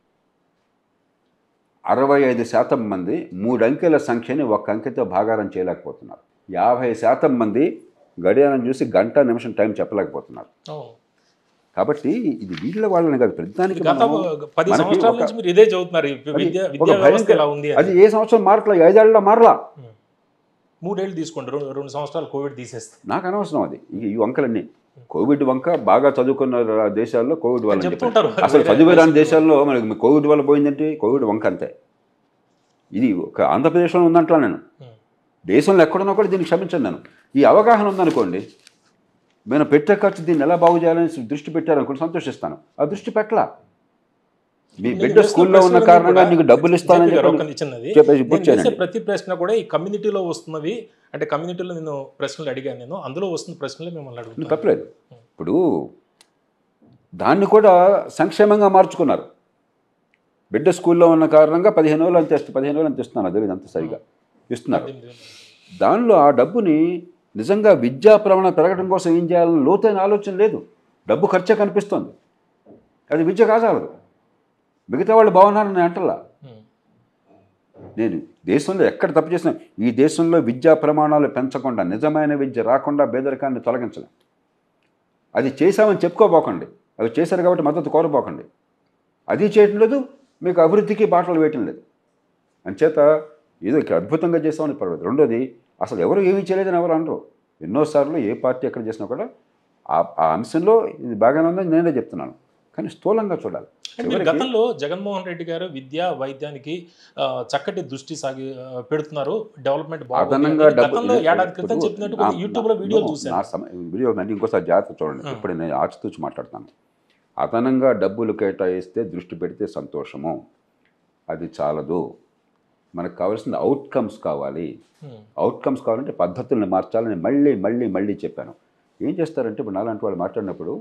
అరవై ఐదు శాతం మంది మూడు అంకెల సంఖ్యని ఒక్క అంకెతో భాగారం చేయలేకపోతున్నారు యాభై శాతం మంది గడియారం చూసి గంట నిమిషం టైం చెప్పలేకపోతున్నారు అవును. కాబట్టి ఇది వీళ్ళ వాళ్ళని కాదు ప్రతిదానికి గత మనము పది మనకి సంవత్సరాల ఒక- నుంచి మీరు ఇదే చదువుతున్నారు ఈ అది విద్య ఒక విద్యా వ్యవస్థ భయంకర- ఇలా ఉంది అది అని ఏ సంవత్సరం మారట్లా ఐదేళ్లలో మారలా ఉమ్. మూడేళ్ళు తీసుకోండి రెండు రెండు సంవత్సరాలు కోవిడ్ తీసేస్తే నాకు అనవసరం అది ఇక ఈ వంకలన్నీ కోవిడ్ వంక బాగా చదువుకున్న రా- దేశాల్లో కోవిడ్ వల్ల అని చెప్పారు. చెప్తుంటారు అసలు వేరే చదివే రాని దేశాల్లో. దేశాల్లో మనకి కోవిడ్ వల్ల పోయిందంటే కోవిడ్ వంక అంతే ఇది ఒక ఆంధ్రప్రదేశ్లో ఉందంటా నేను ఉమ్. దేశంలో ఎక్కడున్నా కూడా దీన్ని క్షమించను నేను ఈ అవగాహన ఉందనుకోండి మేము పెట్టే ఖర్చు దీన్ని ఎలా బాగు చేయాలని దృష్టి పెట్టారనుకుని సంతోషిస్తాను ఆ దృష్టి పెట్టలా మీ నేను బిడ్డ వేస్తున్న స్కూల్లో ఉన్న ప్రశ్నలన్నీ కారణంగా కూడా నీకు డబ్బులు ఇస్తానని జేపీ గారు చెప్పి ఒక్క చిన్నది చెప్పేసి నేను పూర్తి వేసే చేయండి ప్రతి ప్రశ్న కూడా ఈ కమ్యూనిటీలో వస్తున్నవి అంటే కమ్యూనిటీలో నేను ప్రశ్నలు అడిగాను నేను అందులో వస్తున్న ప్రశ్నలే మిమ్మల్ని నువ్వు అడుగుతాను తప్పలేదు ఇప్పుడు దాన్ని కూడా సంక్షేమంగా మార్చుకున్నారు బిడ్డ స్కూల్లో ఉన్న కారణంగా పదిహేను వేలు అంత ఇస్తు పదిహేను వేలు అంత ఇస్తున్నాను అది అంత సరిగా ఇస్తున్నారు దానిలో ఆ డబ్బుని నిజంగా విద్యా ప్రమాణం పెరగడం కోసం ఏం చేయాలని లోతైన ఆలోచన లేదు డబ్బు ఖర్చే కనిపిస్తుంది అది విద్య కాజాలదు మిగతా వాళ్ళు బాగున్నారని నేను అంటలా ఉమ్. నేను దేశంలో ఎక్కడ తప్పు చేసినా ఈ దేశంలో విద్యా ప్రమాణాలు పెంచకుండా నిజమైన విద్య రాకుండా పేదరికాన్ని తొలగించలేం అది చేశామని చెప్పుకోబోకండి అవి చేశారు కాబట్టి మద్దతు కోరబోకండి అది చేయటం లేదు మీకు అభివృద్ధికి బాటలు వేయటం లేదు అంచేత ఏదో ఇక్కడ అద్భుతంగా చేసామని పర్వాలేదు రెండోది అసలు ఎవరు ఏమీ చేయలేదని ఎవరు అనరు ఎన్నోసార్లు ఏ పార్టీ ఎక్కడ చేసినా కూడా ఆ ఆ అంశంలో ఇది బాగానే ఉందని నేనే చెప్తున్నాను కానీ స్థూలంగా చూడాలి అంటే మీరు చివరికి- గతంలో జగన్మోహన్ రెడ్డి గారు విద్య వైద్యానికి ఆ, చక్కటి దృష్టి సాగి ఆ, పెడుతున్నారు డెవలప్మెంట్ బాగుంది అదనంగా అని డబ్బు గతంలో ఏడాది ఇప్పుడు క్రితం చెప్పినట్టు నా- కొన్ని యూట్యూబ్ లో నా- వీడియోలు నా చూశాను సమ- వీడియో అంటే ఇంకోసారి జాగ్రత్త చూడండి ఆ. ఇప్పుడు నేను ఆచితూచి మాట్లాడతాను అదనంగా డబ్బులు కేటాయిస్తే దృష్టి పెడితే సంతోషము అది చాలదు మనకు కావాల్సిన అవుట్కమ్స్ కావాలి ఉమ్. అవుట్కమ్స్ కావాలంటే పద్ధతుల్ని మార్చాలని మళ్ళీ మళ్ళీ మళ్ళీ చెప్పాను ఏం చేస్తారంటే ఇప్పుడు నాలాంటి వాళ్ళు మాట్లాడినప్పుడు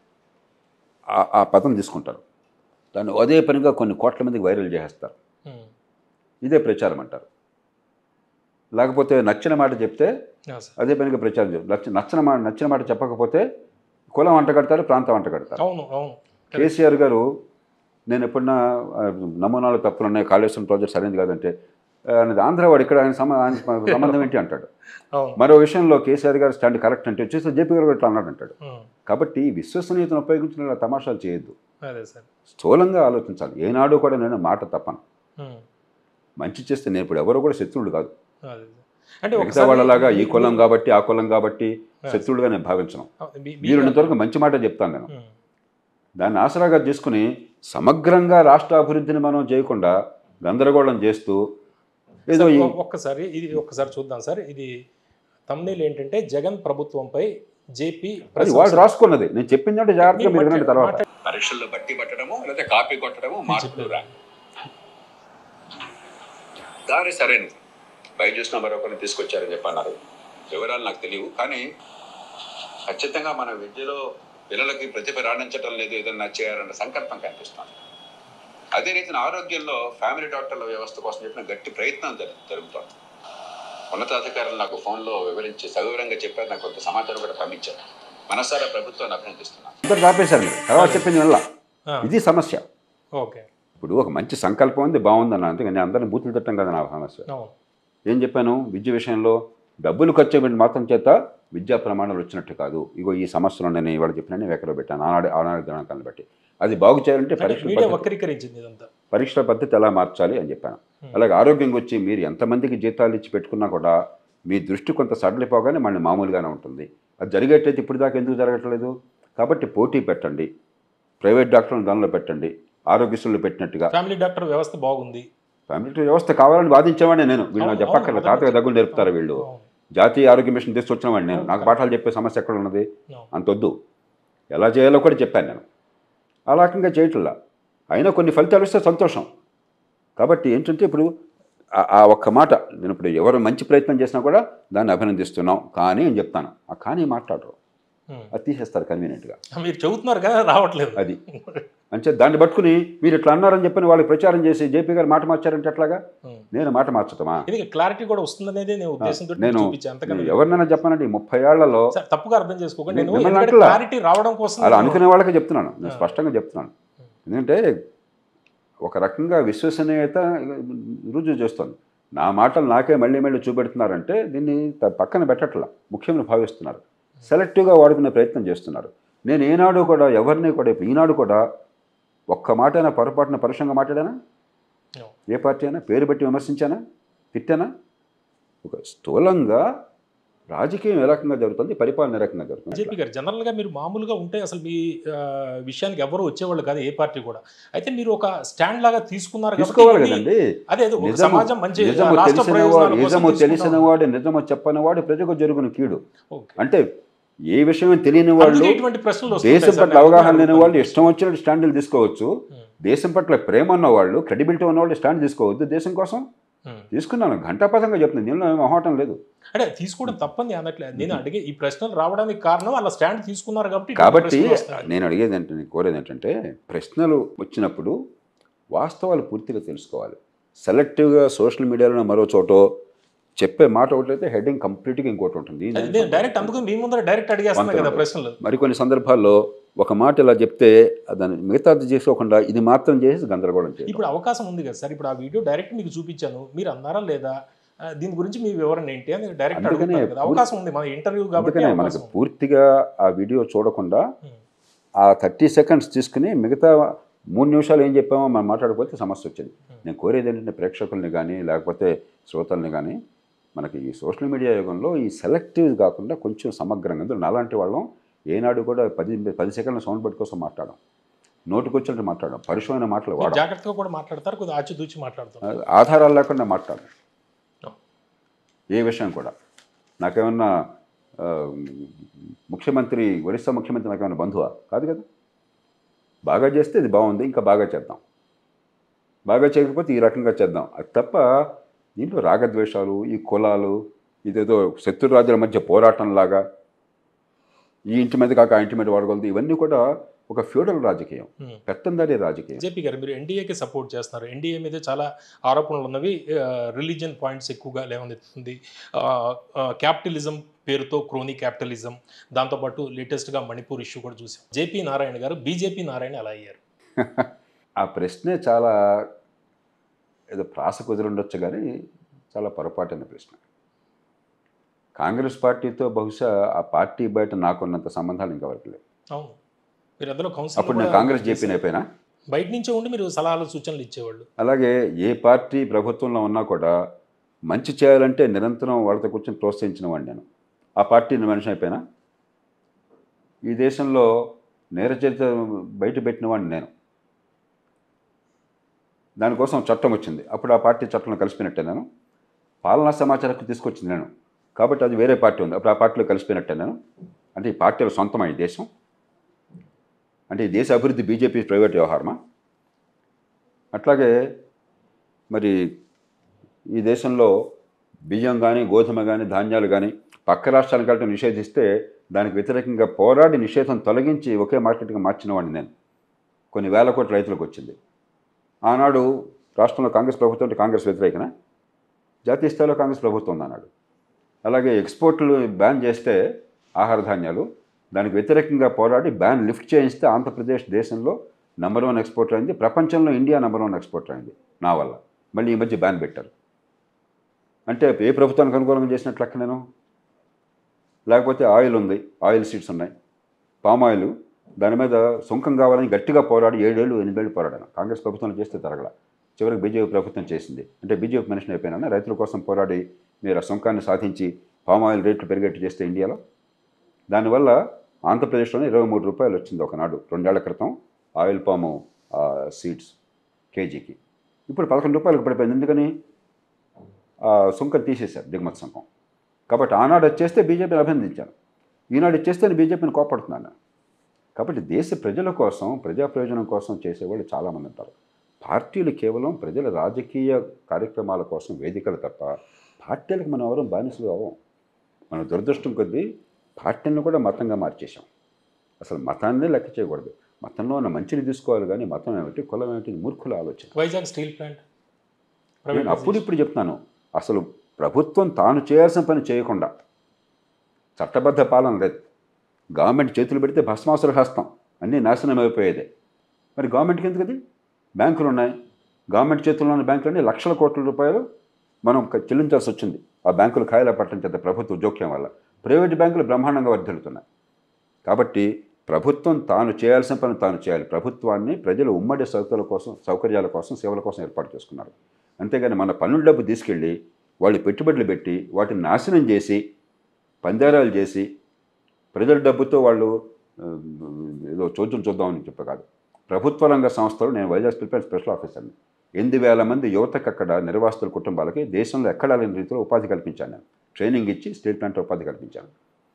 ఆ- ఆ పదం తీసుకుంటారు దాన్ని అదే పనిగా కొన్ని కోట్ల మందికి వైరల్ చేసేస్తారు ఉమ్. ఇదే ప్రచారం అంటారు లేకపోతే నచ్చిన మాట చెప్తే ఆ, సార్. అదే పనిగా ప్రచారం చేస్తారు నచ్చిన నచ్చిన మాట నచ్చిన మాట చెప్పకపోతే కులం అంట కడతారు ప్రాంతం అంట కడతారు అవును అవును కేసీఆర్ గారు నేను ఎప్పుడన్నా ఆ, నమూనాలు తప్పులు ఉన్నాయి కాళేశ్వరం ప్రాజెక్ట్ సరైనది కాదంటే ఆ, అనేది ఆంధ్రవాడు ఇక్కడ ఆయన సమ ఆయన సంబంధం ఏంటి అంటాడు అవును మరో విషయంలో కేసీఆర్ గారు స్టాండ్ కరెక్ట్ అంటే వచ్చేసి జేపీ గారు ఇట్లా అన్నాడు అంటాడు ఉమ్. కాబట్టి విశ్వసనీయతను ఉపయోగించిన ఇలా తమాషాలు చేయొద్దు అదే సార్ స్థూలంగా ఆలోచించాలి ఏనాడు కూడా నేను మాట తప్పను ఉమ్. మంచి చేస్తే నేను ఇప్పుడు ఎవరు కూడా శత్రువుడు కాదు అదే సార్. అంటే మిగతా ఒకసారి వాళ్ళలాగా ఈ మీ- కులం కాబట్టి ఆ కులం కాబట్టి శత్రువులుగా నేను భావించను మీ- మీ- మీరు ఉన్నంతవరకు మంచి మాట చెప్తాను నేను ఉమ్. దాన్ని ఆసరాగా చేసుకుని సమగ్రంగా రాష్ట్ర అభివృద్ధిని మనం చేయకుండా గందరగోళం చేస్తూ ఏదో సార్, ఈ ఒ- ఒక్కసారి ఇది ఒక్కసారి చూద్దాం సార్ ఇది తమ్నేల్ ఏంటంటే జగన్ ప్రభుత్వంపై జేపీ అది వాడు రాసుకున్నది నేను చెప్పిందంటే జాగ్రత్తగా మీరు వినండి తర్వాత పరీక్షల్లో బట్టి పట్టడము లేకపోతే కాపీ కొట్టడము మార్కులు రా దారి సరైనది బయట చూసిన మరొకరిని తీసుకొచ్చారని చెప్పి అన్నారు వివరాలు నాకు తెలియవు కానీ ఖచ్చితంగా మన విద్యలో పిల్లలకి ప్రతిభ రాణించడం లేదు ఏదన్నా చేయాలన్న సంకల్పం కనిపిస్తుంది అదే రీతిన ఆరోగ్యంలో ఫ్యామిలీ డాక్టర్ల వ్యవస్థ కోసం చెప్పిన గట్టి ప్రయత్నం జరు- జరుగుతోంది ఉన్నతాధికారులు నాకు ఫోన్లో వివరించి సవివరంగా చెప్పారు నాకు కొంత సమాచారం కూడా పంపించారు మనసారా ప్రభుత్వాన్ని అభినందిస్తున్నాను ఇద్దరు రాపేశారు మీరు తర్వాత చెప్పింది వల్ల ఇది సమస్య ఓకే ఇప్పుడు ఒక మంచి సంకల్పం ఉంది బాగుంది అన్న అందుకే నేను అందరిని బూతులు తిట్టం కదా నా సమస్య అవును ఏం చెప్పాను విద్య విషయంలో డబ్బులు ఖర్చు పెట్టి మాత్రం చేత విద్యా ప్రమాణాలు వచ్చినట్టు కాదు ఇగో ఈ సమస్యలు నేను ఇవాళ చెప్పిన నేను ఎక్కడో పెట్టాను ఆనాడు ఆనాడు గణాంకాలను బట్టి అది బాగు చేయాలంటే అంటే పరీక్షల మీడియా పద్ధతి వక్రీకరించింది ఇదంతా పరీక్షల పద్ధతి ఎలా మార్చాలి అని చెప్పాను అలాగే ఆరోగ్యం వచ్చి మీరు ఎంతమందికి జీతాలు ఇచ్చి పెట్టుకున్నా కూడా మీ దృష్టి కొంత సడలిపోగానే మళ్ళీ మామూలుగానే ఉంటుంది అది జరిగేటైతే ఇప్పుడు దాకా ఎందుకు జరగట్లేదు కాబట్టి పోటీ పెట్టండి ప్రైవేట్ డాక్టర్లను దానిలో పెట్టండి ఆరోగ్యశ్రీలు పెట్టినట్టుగా ఫ్యామిలీ డాక్టర్ వ్యవస్థ బాగుంది ఫ్యామిలీ వ్యవస్థ కావాలని వాదించేవాడిని నేను వీళ్ళు నాకు అవును, చెప్పక్కర్లేదు అవును, తాతగా దగ్గర నేర్పుతారు వీళ్ళు అవును, జాతీయ ఆరోగ్య మిషన్ తీసుకొచ్చిన వాడిని నేను నాకు పాఠాలు చెప్పే సమస్య ఎక్కడ ఉన్నది అవును. అంతొద్దు ఎలా చేయాలో కూడా చెప్పాను నేను ఆ రకంగా చేయట్లా అయినా కొన్ని ఫలితాలు వస్తే సంతోషం కాబట్టి ఏంటంటే ఇప్పుడు ఆ- ఆ ఒక్క మాట నేను ఇప్పుడు ఎవరు మంచి ప్రయత్నం చేసినా కూడా దాన్ని అభినందిస్తున్నాం కానీ అని చెప్తాను ఆ కానీ మాట్లాడరు ఉమ్. అది తీసేస్తారు కన్వీనియంట్గా మీరు చెబుతున్నారు కదా రావట్లేదు అది అంటే దాన్ని పట్టుకుని మీరు ఇట్లా అన్నారని చెప్పని వాళ్ళకి ప్రచారం చేసి జేపీ గారు మాట మార్చారంటే ఎట్లాగా ఉమ్. నేను మాట మార్చటమా ఇది క్లారిటీ కూడా వస్తుందనేది నేను ఉద్దేశంతో నేను చూపించాను అంతకన్నా ఎవరినైనా చెప్పానంటే ఈ ముప్పై ఏళ్లలో సార్, తప్పుగా అర్థం చేసుకోకండి నేను మిమ్మల్ని ఎందుకంటే అంటలా. క్లారిటీ రావడం కోసం అలా నేను- అనుకునే వాళ్ళకే చెప్తున్నాను నేను ఆ. స్పష్టంగా చెప్తున్నాను ఎందుకంటే ఒక రకంగా విశ్వసనీయత రుజువు చేస్తుంది నా మాటలు నాకే మళ్ళీ మళ్ళీ చూపెడుతున్నారంటే దీన్ని త- పక్కన పెట్టట్లా ముఖ్యమని భావిస్తున్నారు సెలెక్టివ్గా వాడుకునే ప్రయత్నం చేస్తున్నారు నేను ఏనాడు కూడా ఎవరిని కూడా ఇప్పుడు ఈనాడు కూడా ఒక్క మాట అయినా పొరపాటున పరుషంగా మాట్లాడానా No. ఏ పార్టీ అయినా పేరు పెట్టి విమర్శించానా తిట్టానా ఒక స్థూలంగా రాజకీయం ఏ రకంగా జరుగుతుంది పరిపాలన ఏ రకంగా జరుగుతుంది జేపీ గారు జనరల్ గా మీరు మామూలుగా ఉంటే అసలు మీ ఆ, విషయానికి ఎవరు వచ్చేవాళ్ళు కాదు ఏ పార్టీ కూడా అయితే మీరు ఒక స్టాండ్ లాగా తీసుకున్నారు కాబట్టి తీసుకోవాలి ఇది- కదండి అదే అదే, ఒక నిజము సమాజం మంచి నిజము రాష్ట్ర తెలిసిన ప్రయోజనాల వాడు కోసం నిజము తీసుకుంటాం. తెలిసిన వాడు నిజము చెప్పని వాడు ప్రజకు జరుగును కీడు ఓకే. అంటే ఏ విషయం తెలియని వాళ్ళు అందుకే ఇటువంటి ప్రశ్నలు వస్తుంటాయి దేశం సార్. పట్ల నేను అవగాహన అందుకే లేని వాళ్ళు అడుగుతాను. ఇష్టం వచ్చినట్టు స్టాండ్లు తీసుకోవచ్చు ఉమ్, దేశం పట్ల ప్రేమ ఉన్న వాళ్ళు క్రెడిబిలిటీ ఉన్న వాళ్ళు స్టాండ్ తీసుకోవద్దు దేశం కోసం ఉమ్. తీసుకున్నాను ఘంటాపథంగా చెప్తున్నాను దీనిలో ఏం మొహమాటం లేదు అంటే తీసుకోవడం తప్పని అనట్లేదు నేను అడిగే ఈ ప్రశ్నలు రావడానికి కారణం వాళ్ళ స్టాండ్ తీసుకున్నారు కాబట్టి ఇటువంటి కాబట్టి ప్రశ్నలు వస్తాయి. నేను అడిగేది ఏంటంటే నేను కోరేది ఏంటంటే ప్రశ్నలు వచ్చినప్పుడు వాస్తవాలు పూర్తిగా తెలుసుకోవాలి సెలెక్టివ్గా సోషల్ మీడియాలో మరో చోటో చెప్పే మాట ఒకటైతే హెడ్డింగ్ కంప్లీట్గా ఇంకోటి ఉంటుంది అది నేను డైరెక్ట్ అందుకు మీ ముందర డైరెక్ట్ అడిగేస్తున్నా కదా వంతెన. ప్రశ్నలు మరికొన్ని సందర్భాల్లో ఒక మాట ఇలా చెప్తే దాన్ని మిగతాది చేసుకోకుండా ఇది మాత్రం చేసి గందరగోళం చేయడం ఇప్పుడు అవకాశం ఉంది కదా సార్ ఇప్పుడు ఆ వీడియో డైరెక్ట్ మీకు చూపించాను మీరు అన్నారా లేదా ఆ, దీని గురించి మీ వివరణ ఏంటి అని డైరెక్ట్ అందుకనే అడుగుతాను కదా అవకాశం ఉంది మన ఇంటర్వ్యూ కాబట్టి అందుకనే మనకు అవకాశం ఉంది. పూర్తిగా ఆ వీడియో చూడకుండా ఉమ్. ఆ థర్టీ సెకండ్స్ తీసుకుని మిగతా మూడు నిమిషాలు ఏం చెప్పామో మనం మాట్లాడకపోతే సమస్య వచ్చింది నేను కోరేది ఏంటంటే ప్రేక్షకుల్ని కానీ లేకపోతే శ్రోతల్ని కానీ మనకి ఈ సోషల్ మీడియా యుగంలో ఈ సెలెక్టివ్ కాకుండా కొంచెం సమగ్రంగా ఎందుకంటే నాలాంటి వాళ్ళం ఏనాడు కూడా పది పది సెకండ్ల సౌండ్ బట్ కోసం మాట్లాడడం నోటికొచ్చినట్టు మాట్లాడడం పరుషమైన మాటలు మీరు వాడడం జాగ్రత్తగా కూడా మాట్లాడతారు కొద్దిగా ఆచితూచి మాట్లాడతారు ఆధారాలు లేకుండా మాట్లాడడం ఏ విషయం కూడా నాకేమన్నా ఆ, ముఖ్యమంత్రి ఒరిస్సా ముఖ్యమంత్రి నాకేమన్నా బంధువా కాదు కదా బాగా చేస్తే ఇది బాగుంది ఇంకా బాగా చేద్దాం బాగా చేయకపోతే ఈ రకంగా చేద్దాం అది తప్ప దీంట్లో రాగద్వేషాలు ఈ కులాలు ఇదేదో శత్రు రాజ్యాల మధ్య పోరాటంలాగా ఈ ఇంటి మీద కాక ఆ ఇంటి మీద వాడగలదు ఇవన్నీ కూడా ఒక ఫ్యూడల్ రాజకీయం ఉమ్. పెత్తందారీ రాజకీయం జేపీ గారు మీరు ఎన్డీఏకి సపోర్ట్ చేస్తున్నారు ఎన్డీఏ మీద చాలా ఆరోపణలు ఉన్నవి రిలీజియన్ పాయింట్స్ ఎక్కువగా లేవనెత్తుంది క్యాపిటలిజం పేరుతో క్రోనీ క్యాపిటలిజం దాంతోపాటు లేటెస్ట్గా మణిపూర్ ఇష్యూ కూడా చూసాం జేపీ నారాయణ గారు బీజేపీ నారాయణ ఎలా అయ్యారు ఆ ప్రశ్నే చాలా ఏదో ప్రాస కుదిరుండొచ్చు కానీ చాలా పొరపాటైన ప్రశ్న కాంగ్రెస్ పార్టీతో బహుశా ఆ పార్టీ బయట నాకున్నంత సంబంధాలు ఇంకెవరికి లేవు అవును మీరు అందులో కౌన్సిల్ అప్పుడు నేను కాంగ్రెస్ జేపీని అయిపోయినా బయట నుంచే ఉండి మీరు సలహాలు సూచనలు ఇచ్చేవాళ్ళు అలాగే ఏ పార్టీ ప్రభుత్వంలో ఉన్నా కూడా మంచి చేయాలంటే నిరంతరం వాళ్ళతో కూర్చొని ప్రోత్సహించిన వాడిని నేను ఆ పార్టీని మనిషి అయిపోయినా ఈ దేశంలో నేర చరిత్ర బయట పెట్టిన వాడిని నేను దానికోసం చట్టం వచ్చింది అప్పుడు ఆ పార్టీ చట్టంలో కలిసిపోయినట్టే నేను పాలనా సమాచారకు తీసుకొచ్చింది నేను కాబట్టి అది వేరే పార్టీ ఉంది అప్పుడు ఆ పార్టీలో కలిసిపోయినట్టే నేను అంటే ఈ పార్టీల సొంతమా ఈ దేశం అంటే ఈ దేశ అభివృద్ధి బీజేపీ ప్రైవేట్ వ్యవహారమా అట్లాగే మరి ఈ దేశంలో బియ్యం కానీ గోధుమ కానీ ధాన్యాలు కానీ పక్క రాష్ట్రాలకు వెళ్ళటం నిషేధిస్తే దానికి వ్యతిరేకంగా పోరాడి నిషేధం తొలగించి ఒకే మార్కెట్గా మార్చిన వాడిని నేను కొన్ని వేల కోట్ల రైతులకు వచ్చింది ఆనాడు రాష్ట్రంలో కాంగ్రెస్ ప్రభుత్వం అంటే కాంగ్రెస్ వ్యతిరేకన జాతీయ స్థాయిలో కాంగ్రెస్ ప్రభుత్వం ఉంది అన్నాడు అలాగే ఎక్స్పోర్ట్లు బ్యాన్ చేస్తే ఆహార ధాన్యాలు దానికి వ్యతిరేకంగా పోరాడి బ్యాన్ లిఫ్ట్ చేయిస్తే ఆంధ్రప్రదేశ్ దేశంలో నెంబర్ వన్ ఎక్స్పోర్టర్ అయింది ప్రపంచంలో ఇండియా నెంబర్ వన్ ఎక్స్పోర్టర్ అయింది నా వల్ల మళ్ళీ ఈ మధ్య బ్యాన్ పెట్టారు అంటే ఏ ప్రభుత్వానికి అనుకూలంగా చేసినట్లు లెక్క నేను లేకపోతే ఆయిల్ ఉంది ఆయిల్ సీడ్స్ ఉన్నాయి పామ్ ఆయిల్ దాని మీద సుంకం కావాలని గట్టిగా పోరాడి ఏడేళ్ళు ఎనిమిదేళ్ళు పోరాడాను కాంగ్రెస్ ప్రభుత్వం చేస్తే తరగల చివరికి బీజేపీ ప్రభుత్వం చేసింది అంటే బీజేపీ మనిషిని అయిపోయినా రైతుల కోసం పోరాడి మీరు ఆ సుంకాన్ని సాధించి పామ్ ఆయిల్ రేట్లు పెరిగేట్టు చేస్తే ఇండియాలో దానివల్ల ఆంధ్రప్రదేశ్లోనే ఇరవై మూడు రూపాయలు వచ్చింది ఒకనాడు రెండేళ్ల క్రితం ఆయిల్ పాము సీడ్స్ కేజీకి ఇప్పుడు పదకొండు రూపాయలకు పడిపోయింది ఎందుకని ఆ సుంకం తీసేశారు దిగుమతి సుంకం కాబట్టి ఆనాడు వచ్చేస్తే బీజేపీని అభినందించాను ఈనాడు ఇచ్చేస్తే నేను బీజేపీని కోపడుతున్నాను కాబట్టి దేశ ప్రజల కోసం ప్రజా ప్రయోజనం కోసం చేసేవాళ్ళు చాలామంది ఉంటారు పార్టీలు కేవలం ప్రజల రాజకీయ కార్యక్రమాల కోసం వేదికలు తప్ప పార్టీలకు మనం ఎవరం బానిసలు అవ్వం మన దురదృష్టం కొద్దీ పార్టీలను కూడా మతంగా మార్చేశాం అసలు మతాన్నే లెక్క చేయకూడదు మతంలో ఉన్న మంచిని తీసుకోవాలి కానీ మతం ఏమిటి కులం ఏమిటి ఇది మూర్ఖుల ఆలోచన వైజాగ్ స్టీల్ ప్లాంట్ నేను అప్పుడు ఇప్పుడు చెప్తున్నాను అసలు ప్రభుత్వం తాను చేయాల్సిన పని చేయకుండా చట్టబద్ధ పాలన లేదు గవర్నమెంట్ చేతులు పెడితే భస్మాసుర హస్తం అన్నీ నాశనం అయిపోయేదే మరి గవర్నమెంట్కి ఎందుకు అది బ్యాంకులు ఉన్నాయి గవర్నమెంట్ చేతుల్లో ఉన్న బ్యాంకులన్నీ లక్షల కోట్ల రూపాయలు మనం క- చెల్లించాల్సి వచ్చింది ఆ బ్యాంకులు ఖాళీ పట్టడం చేత ప్రభుత్వ జోక్యం వల్ల ప్రైవేట్ బ్యాంకులు బ్రహ్మాండంగా వర్ధిల్లుతున్నాయి కాబట్టి ప్రభుత్వం తాను చేయాల్సిన పని తాను చేయాలి ప్రభుత్వాన్ని ప్రజలు ఉమ్మడి సౌకర్యాల కోసం సౌకర్యాల కోసం సేవల కోసం ఏర్పాటు చేసుకున్నారు అంతేగాని మన పన్నుల డబ్బు తీసుకెళ్ళి వాళ్ళు పెట్టుబడులు పెట్టి వాటిని నాశనం చేసి పందేరాలు చేసి ప్రజల డబ్బుతో వాళ్ళు ఆ, ఏదో చోద్యం చూద్దామని చెప్ప కాదు ప్రభుత్వ రంగ సంస్థలు నేను వైజాగ్ స్టీల్ ప్లాంట్ స్పెషల్ ఆఫీసర్ని ఎనిమిది వేల మంది యువతకు అక్కడ నిర్వాసితుల కుటుంబాలకి దేశంలో ఎక్కడా లేని రీతిలో ఉపాధి కల్పించాను నేను ట్రైనింగ్ ఇచ్చి స్టీల్ ప్లాంట్ ఉపాధి కల్పించాను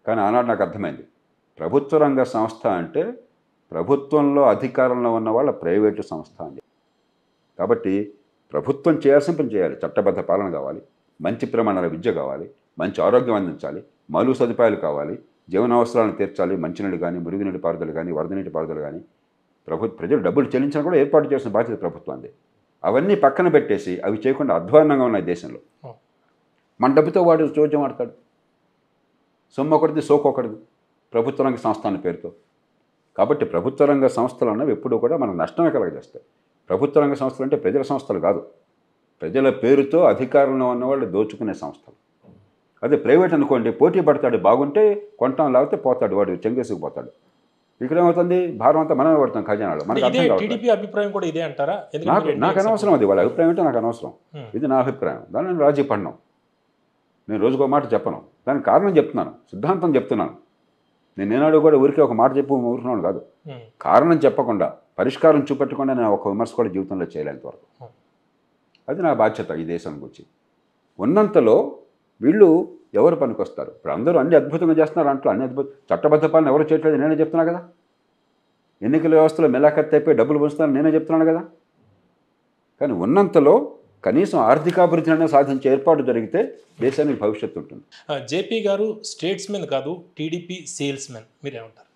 కానీ ఆనాడు నాకు అర్థమైంది ప్రభుత్వ రంగ సంస్థ అంటే ప్రభుత్వంలో అధికారంలో ఉన్న వాళ్ళ ప్రైవేటు సంస్థ అని కాబట్టి ప్రభుత్వం చేయాల్సిన పని చేయాలి చట్టబద్ధ పాలన కావాలి మంచి ప్రమాణాల విద్య కావాలి మంచి ఆరోగ్యం అందించాలి మౌలిక సదుపాయాలు కావాలి జీవన అవసరాలను తీర్చాలి మంచినీళ్ళు కానీ మురుగునీటి పారుదల కానీ వరద నీటి పారుదల కానీ ప్రభు ప్రజలు డబ్బులు చెల్లించినా కూడా ఏర్పాటు చేసిన బాధ్యత ప్రభుత్వాన్ని అవన్నీ పక్కన పెట్టేసి అవి చేయకుండా అధ్వాన్నంగా ఉన్నాయి దేశంలో Oh. మన డబ్బుతో వాడు చోద్యం ఆడతాడు సొమ్ము ఒకటిది సోకు ఒకటిది ప్రభుత్వ రంగ సంస్థ అనే పేరుతో కాబట్టి ప్రభుత్వ రంగ సంస్థలు అన్నవి ఎప్పుడూ కూడా మనకు నష్టమే కలగజేస్తాయి ప్రభుత్వ రంగ సంస్థలు అంటే ప్రజల సంస్థలు కాదు ప్రజల పేరుతో అధికారంలో ఉన్నవాళ్ళు దోచుకునే సంస్థలు అదే ప్రైవేట్ అనుకోండి పోటీ పడతాడు బాగుంటే కొంటాం లేకపోతే పోతాడు వాడు చెంగేసుకు పోతాడు ఇక్కడ ఏమవుతుంది భారం అంతా మనమే పడతాం ఖజానాలో మనకు ఇదే అర్థం కావట్లేదు టీడీపీ అభిప్రాయం కూడా ఇదే అంటారా ఎందుకంటే నాకు మీరు నాకు NDA అనవసరం అది వాళ్ళ అభిప్రాయం అంటే నాకు అనవసరం Hmm. ఇది నా అభిప్రాయం దాన్ని నేను రాజీ పడినాం నేను రోజుకో మాట చెప్పను దానికి కారణం చెప్తున్నాను సిద్ధాంతం చెప్తున్నాను నేను ఏనాడు కూడా ఊరికే ఒక మాట చెప్పి ఊరుకున్నాను కాదు ఉమ్, కారణం చెప్పకుండా పరిష్కారం చూపెట్టకుండా నేను ఒక విమర్శ కూడా జీవితంలో చేయలేంత వరకు Hmm. అది నా బాధ్యత ఈ దేశం గురించి ఉన్నంతలో వీళ్ళు ఎవరు పనికొస్తారు ఇప్పుడు అందరూ అన్ని అద్భుతంగా చేస్తున్నారు అంటూ అన్ని అద్భుత చట్టబద్ధ పాలన ఎవరు చేయట్లేదు నేనే చెప్తున్నా కదా ఎన్నికల వ్యవస్థలో మెలాఖత్ అయిపోయి డబ్బులు పంచుతాను నేనే చెప్తున్నాను కదా కానీ ఉన్నంతలో కనీసం ఆర్థికాభివృద్ధిని సాధించే ఏర్పాటు జరిగితే దేశానికి భవిష్యత్తు ఉంటుంది ఆ, జేపీ గారు స్టేట్స్మెన్ కాదు టీడీపీ సేల్స్మెన్ మీరేమంటారు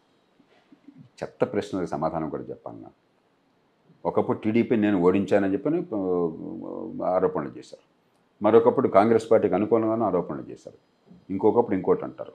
చెత్త ప్రశ్నలకు సమాధానం కూడా చెప్పాను నాకు ఒకప్పుడు టీడీపీ నేను ఓడించానని చెప్పని ఆ, ఆరోపణలు చేశారు మరొకప్పుడు కాంగ్రెస్ పార్టీకి అనుకూలంగానూ ఆరోపణలు చేశారు ఇంకొకప్పుడు ఇంకోటి అంటారు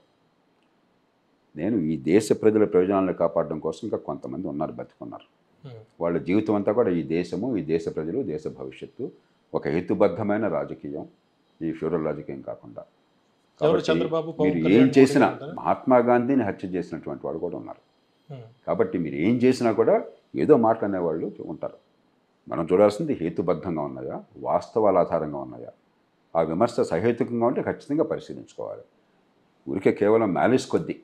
నేను ఈ దేశ ప్రజల ప్రయోజనాలను కాపాడడం కోసం ఇంకా కొంతమంది ఉన్నారు బతుకున్నారు ఉమ్, వాళ్ళ జీవితం అంతా కూడా ఈ దేశము ఈ దేశ ప్రజలు దేశ భవిష్యత్తు ఒక హేతుబద్ధమైన రాజకీయం ఈ ఫ్యూడల్ రాజకీయం కాకుండా ఎవరు కాబట్టి చంద్రబాబు పవన్ మీరు కళ్యాణ్ ఏం చేసినా పోటీ అంటారా? మహాత్మా గాంధీని హత్య చేసినటువంటి వాడు కూడా ఉన్నారు ఉమ్, కాబట్టి మీరు ఏం చేసినా కూడా ఏదో మాట్లాడేవాళ్ళు ఉంటారు మనం చూడాల్సింది హేతుబద్ధంగా ఉన్నాయా వాస్తవాల ఆధారంగా ఉన్నాయా ఆ విమర్శ సహేతుకంగా ఉంటే ఖచ్చితంగా పరిశీలించుకోవాలి ఊరికే కేవలం మ్యాలిస్ కొద్దీ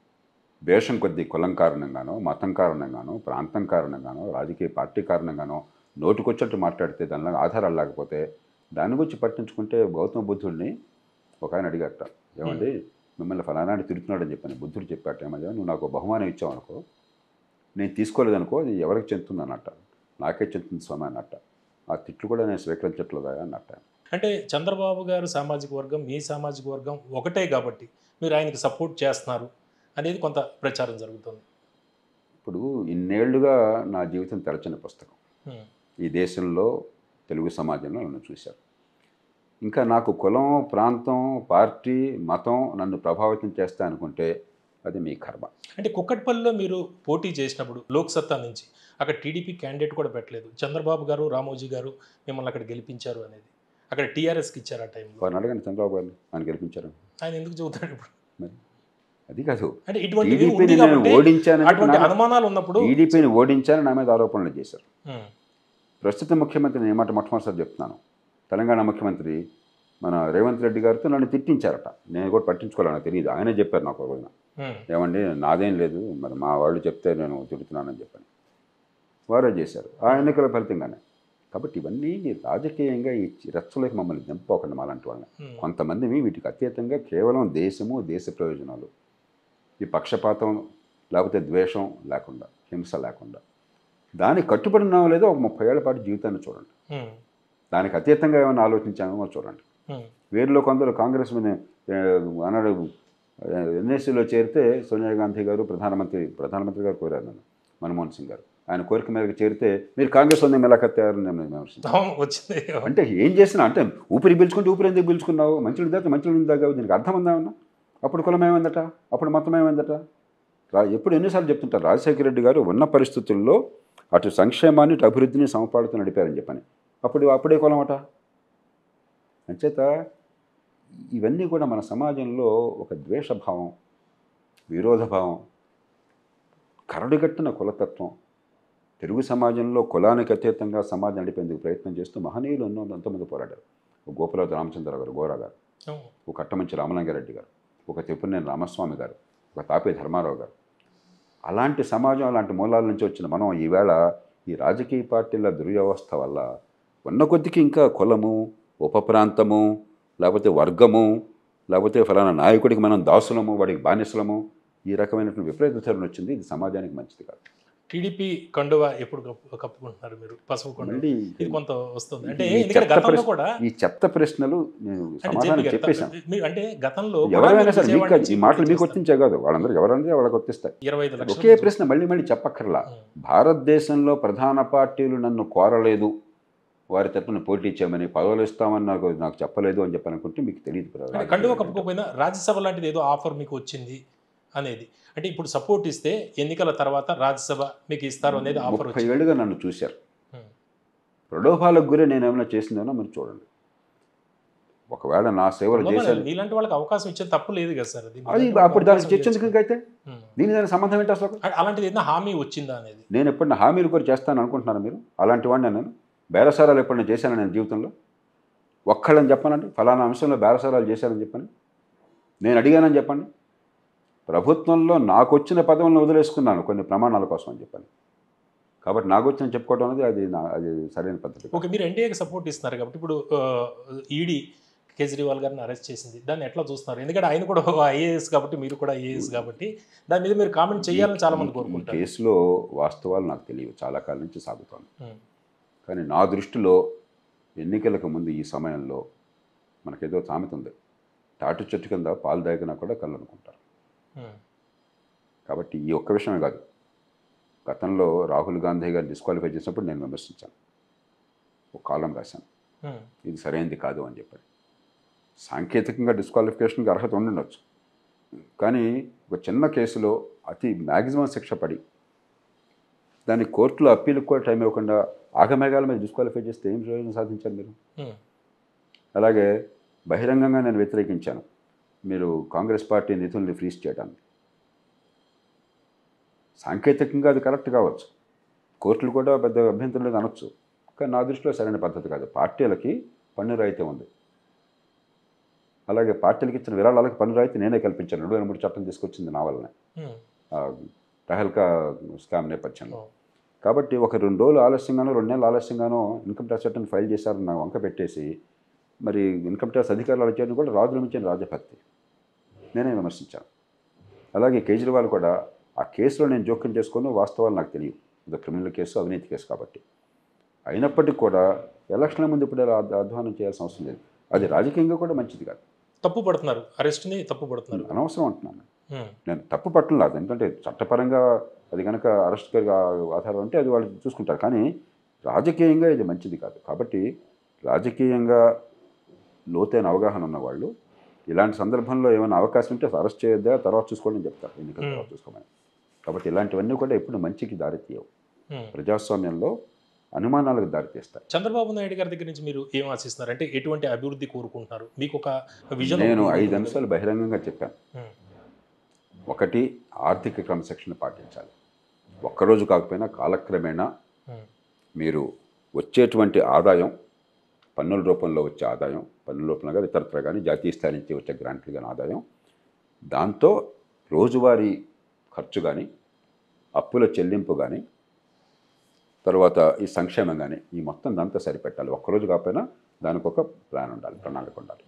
ద్వేషం కొద్దీ కులం కారణంగానో మతం కారణంగానో ప్రాంతం కారణంగానో రాజకీయ పార్టీ కారణంగానో నోటుకొచ్చినట్టు మాట్లాడితే దానిలో ఆధారాలు లేకపోతే దాని గురించి పట్టించుకుంటే గౌతమ బుద్ధుడిని ఒక ఆయన అడిగట ఏమండి మిమ్మల్ని ఫలానాడు తిరుగుతున్నాడని చెప్పాను బుద్ధుడు చెప్పాట ఏమయ్యా నువ్వు నాకు బహుమానం ఇచ్చావు అనుకో నేను తీసుకోలేదనుకో అది ఎవరికి చెందుతుంది అన్నట్ట నాకే చెందుతుంది స్వామి అన్నట్ట ఆ తిట్లు కూడా నేను స్వీకరించట్లేదా అన్నట్ట అంటే చంద్రబాబు గారు సామాజిక వర్గం మీ సామాజిక వర్గం ఒకటే కాబట్టి మీరు ఆయనకి సపోర్ట్ చేస్తున్నారు అనేది కొంత ప్రచారం జరుగుతుంది ఇప్పుడు ఇన్నేళ్లుగా నా జీవితం తెరచిన పుస్తకం ఉమ్, ఈ దేశంలో తెలుగు సమాజంలో నన్ను చూశారు ఇంకా నాకు కులం ప్రాంతం పార్టీ మతం నన్ను ప్రభావితం చేస్తా అనుకుంటే అది మీ కర్మ అంటే కుక్కట్పల్లిలో మీరు పోటీ చేసినప్పుడు లోక్సత్తా నుంచి అక్కడ టీడీపీ క్యాండిడేట్ కూడా పెట్టలేదు చంద్రబాబు గారు రామోజీ గారు మిమ్మల్ని అక్కడ గెలిపించారు అనేది అక్కడ టీఆర్ఎస్కి ఇచ్చారు ఆ టైంలో వారిని అడగండి చంద్రబాబు గారిని ఆయన గెలిపించారు ఆయన ఎందుకు చెబుతాడు ఇప్పుడు మరి అది కాదు అంటే ఇటువంటి ఉంది టీడీపీని నేను కాబట్టి ఓడించానని అటువంటి నా- అనుమానాలు ఉన్నప్పుడు టీడీపీని ఓడించాలని నా మీద ఆరోపణలు చేశారు ఉమ్, ప్రస్తుత ముఖ్యమంత్రి నేను ఏమాట మొట్టమొదటిసారి చెప్తున్నాను తెలంగాణ ముఖ్యమంత్రి మన రేవంత్ రెడ్డి గారితో నన్ను తిట్టించారట నేను కూడా పట్టించుకోవాలి నాకు తెలియదు ఆయనే చెప్పారు నాకు ఒక రోజున ఉమ్, ఏమండి నాదేం లేదు మరి మా వాళ్ళు చెప్తే నేను తిడుతున్నానని చెప్పాను వారే చేశారు ఆ ఎన్నికల ఫలితంగానే కాబట్టి ఇవన్నీ రాజకీయంగా ఈ రచ్చలోకి మమ్మల్ని దింపకండి మాలాంటి వాళ్ళని ఉమ్, కొంతమంది వీటికి అతీతంగా కేవలం దేశము దేశ ప్రయోజనాలు ఈ పక్షపాతం లేకపోతే ద్వేషం లేకుండా హింస లేకుండా దానికి కట్టుబడి ఉన్నామో లేదో ఒక ముప్పై ఏళ్ల పాటు జీవితాన్ని చూడండి ఉమ్, దానికి అతీతంగా ఏమైనా ఆలోచించామో చూడండి ఉమ్, వీరిలో కొందరు కాంగ్రెస్ మీద ఏ, అన్నాడు ఎన్ఎస్సీలో చేరితే సోనియా గాంధీ గారు ప్రధానమంత్రి ప్రధానమంత్రి గారు కోరారు నన్ను మన్మోహన్ సింగ్ గారు ఆయన కోరిక మేరకు చేరితే మీరు కాంగ్రెస్ ఉంది మెలకత్తారని నేను విమర్శించాను అవును, వచ్చింది అంటే ఏం చేసినా అంటే ఊపిరి పీల్చుకుంటే ఊపిరి ఎందుకు పీల్చుకున్నావు మంచిని దాకా మంచిని దాకా దీనికి అర్థం ఉందా ఏమన్నా అప్పుడు కులం ఏమైందట అప్పుడు మతం ఏమైందట రా ఎప్పుడు ఎన్నిసార్లు చెప్తుంటారు రాజశేఖర రెడ్డి గారు ఉన్న పరిస్థితుల్లో అటు సంక్షేమాన్ని ఇటు అభివృద్ధిని సమపాడుతూ నడిపారని చెప్పని అప్పుడు అప్పుడే కులం అట అంచేత ఇవన్నీ కూడా మన సమాజంలో ఒక ద్వేషభావం విరోధభావం కరడుగట్టిన కులతత్వం తెలుగు సమాజంలో కులానికి అతీతంగా సమాజం నడిపేందుకు ప్రయత్నం చేస్తూ మహనీయులు ఎన్నో ఎంతోమంది పోరాడారు ఒక గోపరాజు రామచంద్ర గారు గోరా గారు అవును, ఒక కట్టమంచి రామలింగారెడ్డి గారు ఒక తిప్పునేని రామస్వామి గారు ఒక తాపే ధర్మారావు గారు అలాంటి సమాజం అలాంటి మూలాల నుంచి వచ్చిన మనం ఈవేళ ఈ రాజకీయ పార్టీల దుర్వ్యవస్థ వల్ల ఉన్న కొద్దికి ఇంకా కులము ఉప ప్రాంతము లేకపోతే వర్గము లేకపోతే ఫలానా నాయకుడికి మనం దాసులము వాడికి బానిసలము ఈ రకమైనటువంటి విపరీత ధోరణి వచ్చింది ఇది సమాజానికి మంచిది కాదు టీడీపీ కండువ ఎప్పుడు కప్పు- కప్పుకుంటున్నారు మీరు పసుపు కండువ మళ్ళీ ఇది కొంత వస్తుంది అంటే ఈ ఎందుకంటే చెత్త గతంలో ప్రశ్న- కూడా ఈ చెత్త ప్రశ్నలు నేను అంటే సమాధానం జేపీ గారు, చెప్పేశాను మీ- అంటే గతంలో కూడా ఎవరైనా మీరు సరే మీకు విజయవాడ కాదు, ఈ నుంచి మాటలు మీకు చేస్తారు. వర్తించే కాదు వాళ్ళందరూ ఎవరైనా వాళ్ళకి వర్తిస్తాయి ఇరవై ఐదు లక్షల ఒకే ప్రశ్న మళ్ళీ మళ్ళీ చెప్పక్కర్లా ఉం. భారతదేశంలో ప్రధాన పార్టీలు నన్ను కోరలేదు వారి తరపున పోటీ చేయమని పదవులు ఇస్తామని నాకు నాకు చెప్పలేదు అని చెప్పనుకుంటే మీకు తెలియదు అంటే కండువ కప్పుకోకపోయినా రాజ్యసభ లాంటిది ఏదో ఆఫర్ మీకు వచ్చింది అనేది అంటే ఇప్పుడు సపోర్ట్ ఇస్తే ఎన్నికల తర్వాత రాజ్యసభ మీకు ఇస్తారు అనేది ఆఫర్ ముప్పై వచ్చింది ఏళ్ళుగా నన్ను చూశారు ఉం. ప్రలోభాలకు గురి నేను ఏమైనా చేసిందేమో మీరు చూడండి ఒకవేళ నా సేవలు లోపల చేశాను మీలాంటి వాళ్ళకి అవకాశం ఇచ్చే తప్పు లేదు కదా సార్ అది అది మీలాంటి అప్పుడు వాళ్ళకి దానికి అవకాశం చర్చించక ఇవ్వచ్చు. అయితే ఉం. దీని దానికి సంబంధం ఏంటి అసలు అంటే అలాంటిది ఏదైనా హామీ వచ్చిందా అనేది నేను ఎప్పుడైనా హామీలు కూడా చేస్తాను అనుకుంటున్నాను మీరు అలాంటి వాడిని నేను బేరసారాలు ఎప్పుడైనా చేశాను నేను జీవితంలో ఒక్కళ్ళని చెప్పానండి ఫలానా అంశంలో బేరసారాలు చేశానని చెప్పండి నేను అడిగానని చెప్పండి ప్రభుత్వంలో నాకు వచ్చిన పదవులను వదిలేసుకున్నాను కొన్ని ప్రమాణాల కోసం అని చెప్పండి కాబట్టి నాకు వచ్చిన చెప్పుకోవడం అనేది అది నా అది సరైన పద్ధతి కాదు. ఓకే మీరు ఎన్డీఏకి సపోర్ట్ ఇస్తున్నారు కాబట్టి ఇప్పుడు ఈడీ కేజ్రీవాల్ గారిని అరెస్ట్ చేసింది దాన్ని ఎట్లా చూస్తున్నారు ఎందుకంటే ఆయన కూడా ఐఏఎస్ కాబట్టి మీరు కూడా ఐఏఎస్ కాబట్టి దాని మీద మీరు కామెంట్ చేయాలని చాలా మంది ఈ- ఈ కోరుకుంటారు కేసులో వాస్తవాలు నాకు తెలియవు చాలా కాలం నుంచి సాగుతోంది ఉం. కానీ నా దృష్టిలో ఎన్నికలకు ముందు ఈ సమయంలో మనకేదో సామెత ఉంది తాటి చెట్టు కింద పాలు దాగినా కూడా కళ్ళు అనుకుంటారు ఉం. కాబట్టి ఈ ఒక్క విషయమే కాదు గతంలో రాహుల్ గాంధీ గారిని డిస్క్వాలిఫై చేసినప్పుడు నేను విమర్శించాను ఒక కాలం రాశాను ఉం. ఇది సరైనది కాదు అని చెప్పాడు సాంకేతికంగా డిస్క్వాలిఫికేషన్కి అర్హత ఉండుండొచ్చు కానీ ఒక చిన్న కేసులో అతి మ్యాక్సిమం శిక్ష పడి దాన్ని కోర్టులో అప్పీలకు కూడా టైం ఇవ్వకుండా ఆగమేఘాల మీద డిస్క్వాలిఫై చేస్తే ఏం ప్రయోజనం సాధించారు మీరు ఉం. అలాగే బహిరంగంగా నేను వ్యతిరేకించాను మీరు కాంగ్రెస్ పార్టీ నిధుల్ని ఫ్రీజ్ చేయడానికి సాంకేతికంగా అది కరెక్ట్ కావచ్చు కోర్టులు కూడా పెద్ద అభ్యంతరం లేదు అనొచ్చు కానీ నా దృష్టిలో సరైన పద్ధతి కాదు పార్టీలకి పన్ను రాయితీ ఉంది అలాగే పార్టీలకు ఇచ్చిన విరాళాలకు పన్ను రాయితీ నేనే కల్పించాను రెండు వేల మూడు చట్టం తీసుకొచ్చింది నా వల్లనే ఉం. ఆ టహల్కా స్కామ్ నేపథ్యంలో ఓ. కాబట్టి ఒక రెండు రోజులు ఆలస్యంగానో రెండు నెలలు ఆలస్యంగానో ఇన్కమ్ ట్యాక్స్ రిటర్న్ ఫైల్ చేశారని నా వంక పెట్టేసి మరి ఇన్కమ్ ట్యాక్స్ అధికారులు అడిచారు కూడా రాజుల మించిన రాజభక్తి నేనే విమర్శించాను అలాగే కేజ్రీవాల్ కూడా ఆ కేసులో నేను జోక్యం చేసుకుని వాస్తవాలు నాకు తెలియదు ఇది క్రిమినల్ కేసు అవినీతి కేసు కాబట్టి అయినప్పటికీ కూడా ఎలక్షన్ల ముందు ఇప్పుడు ఇలా అధ్వ- అధ్వానం చేయాల్సిన అవసరం లేదు అది రాజకీయంగా కూడా మంచిది కాదు తప్పు పడుతున్నారు అరెస్ట్ని తప్పు పడుతున్నారు అనవసరం అంటున్నాను ఉం. నేను తప్పు పట్టలేదు ఎందుకంటే చట్టపరంగా అది కనుక అరెస్ట్ ఆధారం అంటే అది వాళ్ళు చూసుకుంటారు కానీ రాజకీయంగా ఇది మంచిది కాదు కాబట్టి రాజకీయంగా లోతైన అవగాహన ఉన్న వాళ్ళు ఇలాంటి సందర్భంలో ఏమైనా అవకాశం ఉంటే అరెస్ట్ చేయొద్దా తర్వాత చూసుకోండి అని చెప్తారు ఎన్నికల Hmm. తర్వాత చూసుకోమని కాబట్టి ఇలాంటివన్నీ కూడా ఎప్పుడు మంచికి దారితీయవు ఉం. ప్రజాస్వామ్యంలో అనుమానాలకు దారితీస్తాయి చంద్రబాబు నాయుడు గారి దగ్గర నుంచి మీరు ఏం ఆశిస్తున్నారు అంటే ఎటువంటి అభివృద్ధి కోరుకుంటున్నారు మీకు ఒక విజన్ నేను ఐదు అంశాలు బహిరంగంగా చెప్పాను ఉం. ఒకటి ఆర్థిక క్రమశిక్షణ పాటించాలి ఒక్కరోజు కాకపోయినా కాలక్రమేణా ఉం. మీరు వచ్చేటువంటి ఆదాయం పన్నుల రూపంలో వచ్చే ఆదాయం పన్నుల రూపంలో కానీ ఇతరత్ర కానీ జాతీయ స్థాయి నుంచి వచ్చే గ్రాంట్లు కానీ ఆదాయం దాంతో రోజువారీ ఖర్చు కానీ అప్పుల చెల్లింపు కానీ తర్వాత ఈ సంక్షేమం కానీ ఈ మొత్తం దాంతో సరిపెట్టాలి ఒక్కరోజు కాకపోయినా దానికి ఒక ప్లాన్ ఉండాలి ప్రణాళిక ఉండాలి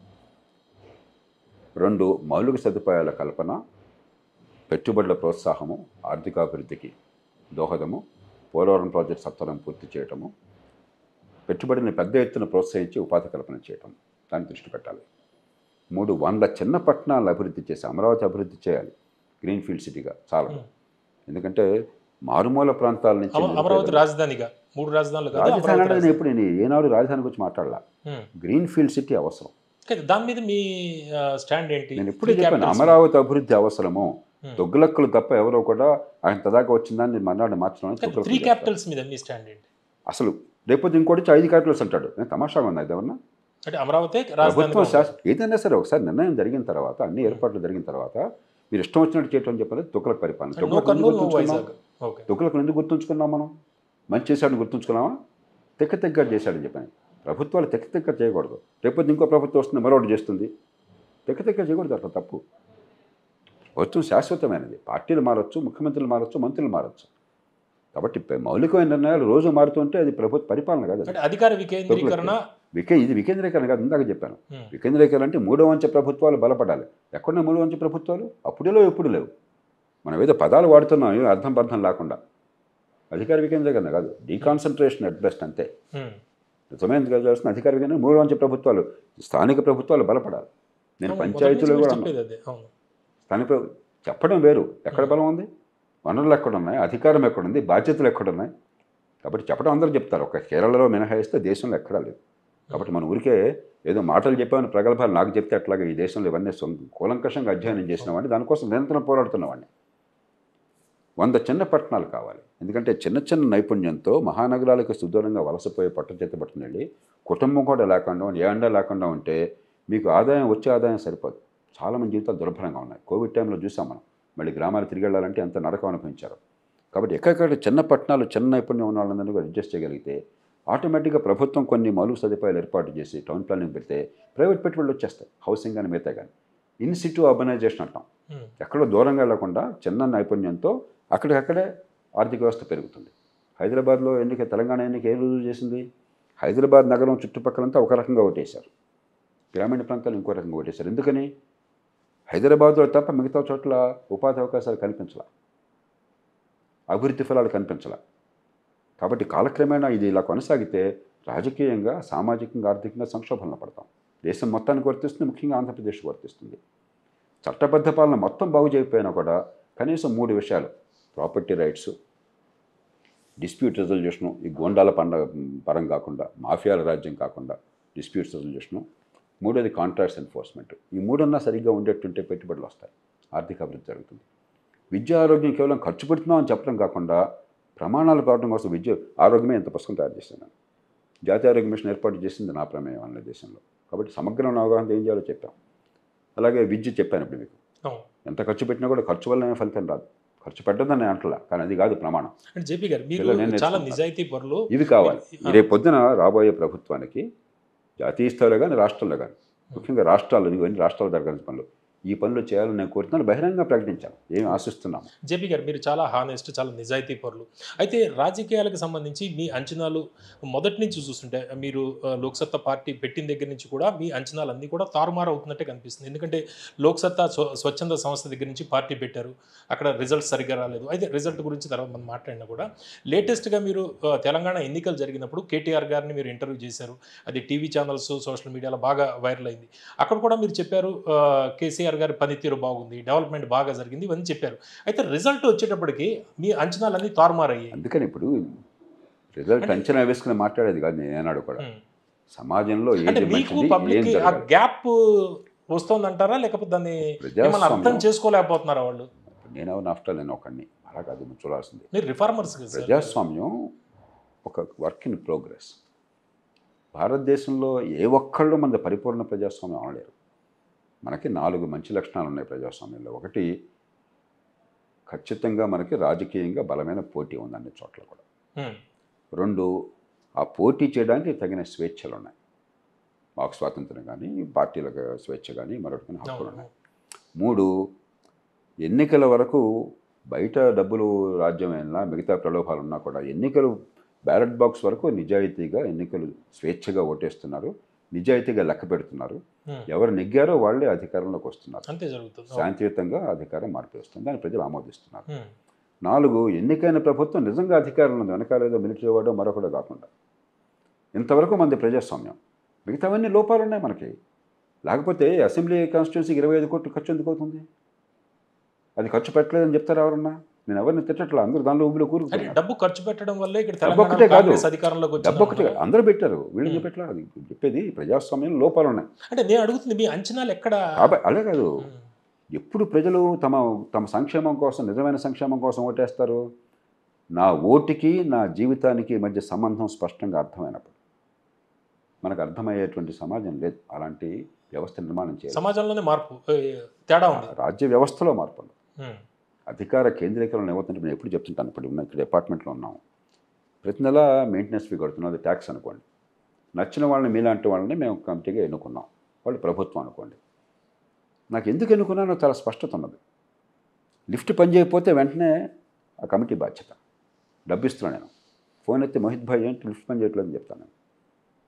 రెండు మౌలిక సదుపాయాల కల్పన పెట్టుబడుల ప్రోత్సాహము ఆర్థికాభివృద్ధికి దోహదము పోలవరం ప్రాజెక్ట్ సత్వరం పూర్తి చేయటము పెట్టుబడిని పెద్ద ఎత్తున ప్రోత్సహించి ఉపాధి కల్పన చేయటం దాన్ని దృష్టి పెట్టాలి మూడు వంద చిన్న పట్టణాలను అభివృద్ధి చేసి అమరావతి అభివృద్ధి చేయాలి గ్రీన్ ఫీల్డ్ సిటీగా చాలా Hmm. ఎందుకంటే మారుమూల ప్రాంతాల నుంచి అమ- అమరావతి రాజధానిగా మూడు రాజధానులు కాదు రాజధాని అమరావతి అనేది నేను రాజధాని. ఎప్పుడు నేను ఏనాడు రాజధాని గురించి మాట్లాడాల ఉం. గ్రీన్ ఫీల్డ్ సిటీ అవసరం కానీ దాని మీద మీ స్టాండ్ ఏంటి నేను ఎప్పుడే Three చెప్పాను capitals. అమరావతి అభివృద్ధి అవసరము Hmm. దొగ్గులక్కలు తప్ప ఎవరో కూడా ఆయన తదాకా వచ్చిందని మర్నాడు మార్చడం అనేది కానీ తొగ్గులక్కలు త్రీ చేస్తారు. క్యాపిటల్స్ మీద మీ స్టాండ్ ఏంటి అసలు రేపొద్దు ఇంకోటి వచ్చి ఐదు క్యాపిటల్స్ అంటాడు నేను తమాషాగా ఉంది ఏమన్నా అంటే అమరావతి ప్రభుత్వం రాజధాని శాస ఏదైనా సరే ఒకసారి నిర్ణయం జరిగిన తర్వాత అన్ని ఏర్పాట్లు జరిగిన తర్వాత మీరు ఇష్టం వచ్చినట్టు చేయటం అని చెప్పలేదు తుక్కలకు పరిపాలన నో తుగ్లకులను కర్నూలు నో గుర్తుంచుకున్నాం వైజాగ్ ఓకే తుక్కలకు ఎందుకు గుర్తుంచుకున్నాం మనం మంచి చేశాడని గుర్తుంచుకున్నామా తెక్క తెగ్గ చేశాడని చెప్పని ప్రభుత్వాలు తెక్క తెక్క చేయకూడదు రేపొద్దు ఇంకో ప్రభుత్వం వస్తుంది మరొకటి చేస్తుంది తెక్క తెక్క చేయకూడదు అట్లా తప్పు ప్రభుత్వం శాశ్వతమైనది పార్టీలు మారచ్చు ముఖ్యమంత్రులు మారచ్చు మంత్రులు మారచ్చు కాబట్టి ప- మౌలికమైన నిర్ణయాలు రోజు మారుతుంటే అది ప్రభుత్వ పరిపాలన కాదు అది. అంటే అధికార వికేంద్రీకరణ వికే ఇది వికేంద్రీకరణ కాదు ఇందాక చెప్పాను ఉమ్, వికేంద్రీకరణ అంటే మూడో వంచ ప్రభుత్వాలు బలపడాలి ఎక్కడున్న మూడో వంచ ప్రభుత్వాలు అప్పుడే లేవు ఎప్పుడు లేవు మనం ఏదో పదాలు వాడుతున్నాం ఏం అర్థం పర్థం లేకుండా అధికార వికేంద్రీకరణ కాదు డీకాన్సన్ట్రేషన్ అట్ బెస్ట్ అంతే ఉమ్. నిజమైన చేస్తున్న అధికార వికేంద్రీకరణ మూడో వంచ ప్రభుత్వాలు స్థానిక ప్రభుత్వాలు బలపడాలి నేను అవును, మొదటి పంచాయతీలో నుంచి కూడా మీరు అన్నా. చెప్పేది అదే అవును స్థానిక ప్రభు- చెప్పడం వేరు ఎక్కడ బలం ఉంది వనరులు ఎక్కడున్నాయి అధికారం ఎక్కడుంది బాధ్యతలు ఎక్కడున్నాయి కాబట్టి చెప్పడం అందరూ చెప్తారు ఒక కేరళలో మినహాయిస్తే దేశంలో ఎక్కడా లేదు కాబట్టి మన ఊరికే ఏదో మాటలు చెప్పామని ప్రగల్భాలు నాకు చెప్తే అట్లాగే ఈ దేశంలో ఇవన్నీ సొం- కూలంకషంగా అధ్యయనం చేసిన వాడిని దానికోసం నిరంతరం పోరాడుతున్నవాడిని వంద చిన్న పట్టణాలు కావాలి ఎందుకంటే చిన్న చిన్న నైపుణ్యంతో మహానగరాలకు సుదూరంగా వలసపోయే పట్టు చేత పట్టుకుని వెళ్ళి కుటుంబం కూడా లేకుండా ఏ అండా లేకుండా ఉంటే మీకు ఆదాయం వచ్చే ఆదాయం సరిపోదు చాలామంది జీవితాలు దుర్భరంగా ఉన్నాయి కోవిడ్ టైంలో చూసాం మనం మళ్ళీ గ్రామాలు తిరిగి వెళ్ళాలంటే ఎంత నరకం అనుభవించారు కాబట్టి ఎక్కడెక్కడ చిన్న పట్టణాలు చిన్న నైపుణ్యం ఉన్న వాళ్ళందరినీ కూడా అడ్జస్ట్ చేయగలిగితే ఆటోమేటిక్గా ప్రభుత్వం కొన్ని మౌలిక సదుపాయాలు ఏర్పాటు చేసి టౌన్ ప్లానింగ్ పెడితే ప్రైవేట్ పెట్టుబడులు వచ్చేస్తాయి హౌసింగ్ కానీ మిగతా కానీ ఇన్ సిటీ అర్బనైజేషన్ అంటాం ఉమ్, ఎక్కడో దూరంగా వెళ్లకుండా చిన్న నైపుణ్యంతో అక్కడికక్కడే ఆర్థిక వ్యవస్థ పెరుగుతుంది హైదరాబాద్లో ఎన్నిక తెలంగాణ ఎన్నిక ఏ రుజువు చేసింది హైదరాబాద్ నగరం చుట్టుపక్కలంతా ఒక రకంగా ఓటేశారు గ్రామీణ ప్రాంతాలు ఇంకో రకంగా ఓటేశారు ఎందుకని హైదరాబాద్లో తప్ప మిగతా చోట్ల ఉపాధి అవకాశాలు కనిపించాల అభివృద్ధి ఫలాలు కనిపించాల కాబట్టి కాలక్రమేణా ఇది ఇలా కొనసాగితే రాజకీయంగా సామాజికంగా ఆర్థికంగా సంక్షోభంలో పడతాం దేశం మొత్తానికి వర్తిస్తుంది ముఖ్యంగా ఆంధ్రప్రదేశ్ వర్తిస్తుంది చట్టబద్ధ పాలన మొత్తం బాగు చేయకపోయినా కూడా కనీసం మూడు విషయాలు ప్రాపర్టీ రైట్స్ డిస్ప్యూట్ రెజల్యూషను ఈ గోండాల పండ పరం కాకుండా మాఫియాల రాజ్యం కాకుండా డిస్ప్యూట్స్ రెజల్యూషను మూడోది కాంట్రాక్ట్స్ ఎన్ఫోర్స్మెంట్ ఈ మూడన్నా సరిగ్గా ఉండేట్టుంటే పెట్టుబడులు వస్తాయి ఆర్థిక అభివృద్ధి జరుగుతుంది విద్య ఆరోగ్యం కేవలం ఖర్చు పెడుతున్నాం అని చెప్పడం కాకుండా ప్రమాణాలు కావడం కోసం విద్య ఆరోగ్యమే ఎంత పుస్తకం తయారు చేశాను నేను. జాతీయ ఆరోగ్య మిషన్ ఏర్పాటు చేసింది నా ప్రమేయం అన్న దేశంలో కాబట్టి సమగ్రమైన అవగాహన ఏం చేయాలో చెప్పాం అలాగే విద్య చెప్పాను ఇప్పుడు మీకు అవును ఎంత ఖర్చు పెట్టినా కూడా ఖర్చు వల్లనే ఫలితం రాదు ఖర్చు పెట్టదని నేను అంటలా కానీ అది కాదు ప్రమాణం అంటే జేపీ గారు మీరు ఇలా నేను చాలా నేర్చుకుంటాను. నిజాయితీ పరులు ఇవి కావాలి ఆ. రేపు పొద్దున రాబోయే ప్రభుత్వానికి జాతీయ స్థాయిలో కానీ రాష్ట్రాల్లో కానీ ముఖ్యంగా రాష్ట్రాలు ఇవన్నీ రాష్ట్రాల జరగాల్సిన పనులు ఈ పనులు చేయాలని నేను కోరుతున్నాను బహిరంగంగా ప్రకటించాను ఏమి ఆశిస్తున్నాము జేపీ గారు మీరు చాలా హానెస్ట్ చాలా నిజాయితీ పరులు అయితే రాజకీయాలకు సంబంధించి మీ అంచనాలు మొదటి నుంచి చూస్తుంటే మీరు ఆ, లోక్సత్తా పార్టీ పెట్టిన దగ్గర నుంచి కూడా మీ అంచనాలు అన్నీ కూడా తారుమారు అవుతున్నట్టే కనిపిస్తుంది ఎందుకంటే లోక్సత్తా స్వ- స్వచ్ఛంద సంస్థ దగ్గర నుంచి పార్టీ పెట్టారు అక్కడ రిజల్ట్ సరిగ్గా రాలేదు అయితే రిజల్ట్ గురించి తర్వాత మనం మాట్లాడినా కూడా లేటెస్ట్గా మీరు ఆ, తెలంగాణ ఎన్నికలు జరిగినప్పుడు కేటీఆర్ గారిని మీరు ఇంటర్వ్యూ చేశారు అది టీవీ ఛానల్స్ సోషల్ మీడియాలో బాగా వైరల్ అయింది అక్కడ కూడా మీరు చెప్పారు ఆ, కేసీఆర్ గారి పనితీరు బాగుంది డెవలప్మెంట్ బాగా జరిగింది ఇవన్నీ చెప్పారు అయితే రిజల్ట్ వచ్చేటప్పటికి మీ అంచనాలన్నీ తారుమారయ్యాయి అందుకని ఇప్పుడు రిజల్ట్ అంచనా వేసుకుని మాట్లాడేది కాదు నేను ఏనాడు కూడా ఉమ్. సమాజంలో అంటే ఏది మీకు మంచిది ఏం పబ్లిక్ ఆ జరగాలి గ్యాప్ వస్తుందంటారా లేకపోతే దాన్ని ఏమన్నా అర్థం ప్రజాస్వామ్యం చేసుకోలేకపోతున్నారా వాళ్ళు నేను నాఫ్టర్ నేను ఒకడిని అలా కాదు మనం చూడాల్సింది మీరు రిఫార్మర్స్ కదా సార్ ప్రజాస్వామ్యం ఒక వర్క్ ఇన్ ప్రోగ్రెస్ భారతదేశంలో ఏ ఒక్కళ్ళు మన పరిపూర్ణ ప్రజాస్వామ్యం అనలేరు మనకి నాలుగు మంచి లక్షణాలు ఉన్నాయి ప్రజాస్వామ్యంలో ఒకటి ఖచ్చితంగా మనకి రాజకీయంగా బలమైన పోటీ ఉంది అన్ని చోట్ల కూడా ఉమ్. రెండు ఆ పోటీ చేయడానికి తగిన స్వేచ్ఛలు ఉన్నాయి వాక్ స్వాతంత్రం కానీ పార్టీలకు స్వేచ్ఛ కానీ మరొకటి కానీ హక్కులు ఉన్నాయి మూడు ఎన్నికల వరకు బయట డబ్బులు రాజ్యమైనా మిగతా ప్రలోభాలు ఉన్నా కూడా ఎన్నికలు బ్యాలెట్ బాక్స్ వరకు నిజాయితీగా ఎన్నికలు స్వేచ్ఛగా ఓటేస్తున్నారు నిజాయితీగా లెక్క పెడుతున్నారు ఉమ్. ఎవరు నెగ్గారో వాళ్ళే అధికారంలోకి వస్తున్నారు అంతే జరుగుతుంది శాంతియుతంగా అధికారం మార్పు వస్తుంది దాన్ని ప్రజలు ఆమోదిస్తున్నారు ఉమ్. నాలుగు ఎన్నికైన ప్రభుత్వం నిజంగా అధికారంలో ఉంది వెనకాల ఏదో మిలిటరీ వాడో మరొకటో కాకుండా ఇంతవరకు మంది ప్రజాస్వామ్యం మిగతావన్నీ లోపాలు ఉన్నాయి మనకి లేకపోతే అసెంబ్లీ కాన్స్టిట్యున్సీకి ఇరవై ఐదు కోట్లు ఖర్చు ఎందుకు అవుతుంది అది ఖర్చు పెట్టలేదని చెప్తారు ఎవరన్నా నేను ఎవరిని తిట్టట్లా అందరూ దానిలో ఊబిలో అంటే కూరుకున్నారు డబ్బు ఖర్చు పెట్టడం వల్లే ఇక్కడ డబ్బు ఒక్కటే తెలంగాణ కాదు. కాంగ్రెస్ అధికారంలోకి డబ్బు ఒకటి వచ్చింది అందరూ పెట్టారు వీళ్ళు Hmm. పెట్టలేదు అది చెప్పేది ప్రజాస్వామ్యం లోపాలు ఉన్నాయి అంటే నేను అడుగుతుంది మీ అంచనాలు ఎక్కడ కాబట్టి అలా కాదు ఉమ్. ఎప్పుడు ప్రజలు తమ తమ సంక్షేమం కోసం నిజమైన సంక్షేమం కోసం ఓటేస్తారు నా ఓటుకి నా జీవితానికి మధ్య సంబంధం స్పష్టంగా అర్థమైనప్పుడు మనకు అర్థమయ్యేటువంటి సమాజం లేదు అలాంటి వ్యవస్థ నిర్మాణం చేయాలి సమాజంలోనే మార్పు ఏ, తేడా ఉంది రాజ్య వ్యవస్థలో మార్పు ఉంది. ఉమ్. అధికార కేంద్రీకరణ ఏమవుతుంటే నేను ఎప్పుడు చెప్తుంటాను ఇప్పుడు ఉన్న ఇక్కడ అపార్ట్మెంట్లో ఉన్నాం ప్రతి నెల మెయింటెనెన్స్ ఫీ కడుతున్నాం అది ట్యాక్స్ అనుకోండి నచ్చిన వాళ్ళని మీలాంటి వాళ్ళని మేము కమిటీగా ఎన్నుకున్నాం వాళ్ళు ప్రభుత్వం అనుకోండి నాకు ఎందుకు ఎన్నుకున్నానో చాలా స్పష్టత ఉన్నది లిఫ్ట్ పని చేయకపోతే వెంటనే ఆ కమిటీ బాధ్యత డబ్బు ఇస్తున్నాను నేను ఫోన్ ఎత్తి మోహిత్ భాయ్ ఏంటి లిఫ్ట్ పని చేయట్లేదని చెప్తాను నేను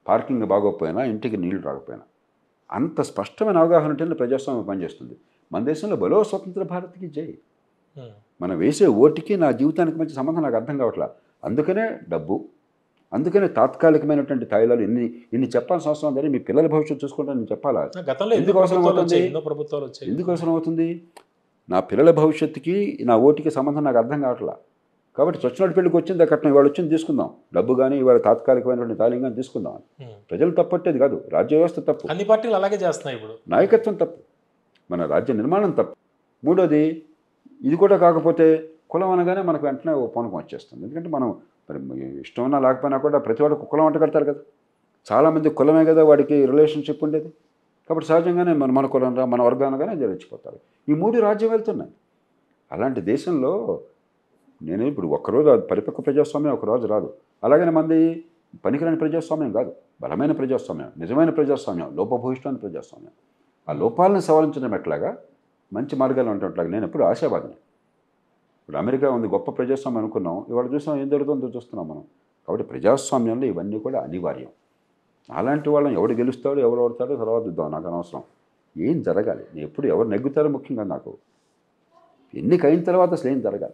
పార్కింగ్ బాగోకపోయినా ఇంటికి నీళ్లు రాకపోయినా అంత స్పష్టమైన అవగాహన ఉంటేనే ప్రజాస్వామ్యం పనిచేస్తుంది మన దేశంలో బలో స్వతంత్ర భారత్కి జై ఉమ్, మనం వేసే ఓటుకి నా జీవితానికి మంచి సంబంధం నాకు అర్థం కావట్లా అందుకనే డబ్బు అందుకనే తాత్కాలికమైనటువంటి తాయిలాలు ఇన్ని ఇన్ని చెప్పాల్సిన అవసరం ఉందని మీ పిల్లల భవిష్యత్తు చూసుకుంటే నేను చెప్పాలా గతంలో ఎందుకు ఎన్నో అవసరం ప్రభుత్వాలు అవుతుంది? వచ్చాయి ఎన్నో ప్రభుత్వాలు వచ్చాయి ఎందుకు అవసరం అవుతుంది నా పిల్లల భవిష్యత్తుకి నా ఓటుకి సంబంధం నాకు అర్థం కావట్లా కాబట్టి చచ్చినట్టు పెళ్ళికి వచ్చింది కట్నం ఇవాళ వచ్చింది తీసుకుందాం డబ్బు కానీ ఇవాళ తాత్కాలికమైనటువంటి తాళం కానీ తీసుకుందాం ఉమ్. ప్రజలు తప్పట్టేది కాదు రాజ్య వ్యవస్థ తప్పు అన్ని పార్టీలు అలాగే చేస్తున్నాయి ఇప్పుడు నాయకత్వం తప్పు మన రాజ్య నిర్మాణం తప్పు మూడోది ఇది కూడా కాకపోతే కులం అనగానే మనకు వెంటనే ఓ పూనకం వచ్చేస్తుంది ఎందుకంటే మనం మరి ఇష్టం ఉన్నా లేకపోయినా కూడా ప్రతి వాడు కులం వంట కడతారు కదా చాలామంది కులమే కదా వాడికి రిలేషన్షిప్ ఉండేది కాబట్టి సహజంగానే మన మన కులం రా మన వర్గానగానే జరిచిపోతారు ఈ మూడు రాజ్యం వెళ్తున్నాయి అలాంటి దేశంలో నేను ఇప్పుడు ఒక్కరోజు అది పరిపక్వ ప్రజాస్వామ్యం ఒక రోజు రాదు అలాగనే మంది పనికిరాని ప్రజాస్వామ్యం కాదు బలమైన ప్రజాస్వామ్యం నిజమైన ప్రజాస్వామ్యం లోపభూయిష్టమైన ప్రజాస్వామ్యం ఆ లోపాలను సవరించడం ఎట్లాగా మంచి మార్గాలు ఉంటుంట్లాగా నేను ఎప్పుడు ఆశావాదిని ఇప్పుడు అమెరికా ఉంది గొప్ప ప్రజాస్వామ్యం అనుకున్నాం ఇవాళ చూసాం ఏం జరుగుతుందో చూస్తున్నాం మనం కాబట్టి ప్రజాస్వామ్యంలో ఇవన్నీ కూడా అనివార్యం అలాంటి వాళ్ళని ఎవడు గెలుస్తాడో ఎవరు ఓడతాడో తర్వాత ఇద్దాం నాకు అనవసరం ఏం జరగాలి నేను ఎప్పుడు ఎవరు నెగ్గుతారో ముఖ్యంగా నాకు ఎన్నిక అయిన తర్వాత అసలు ఏం జరగాలి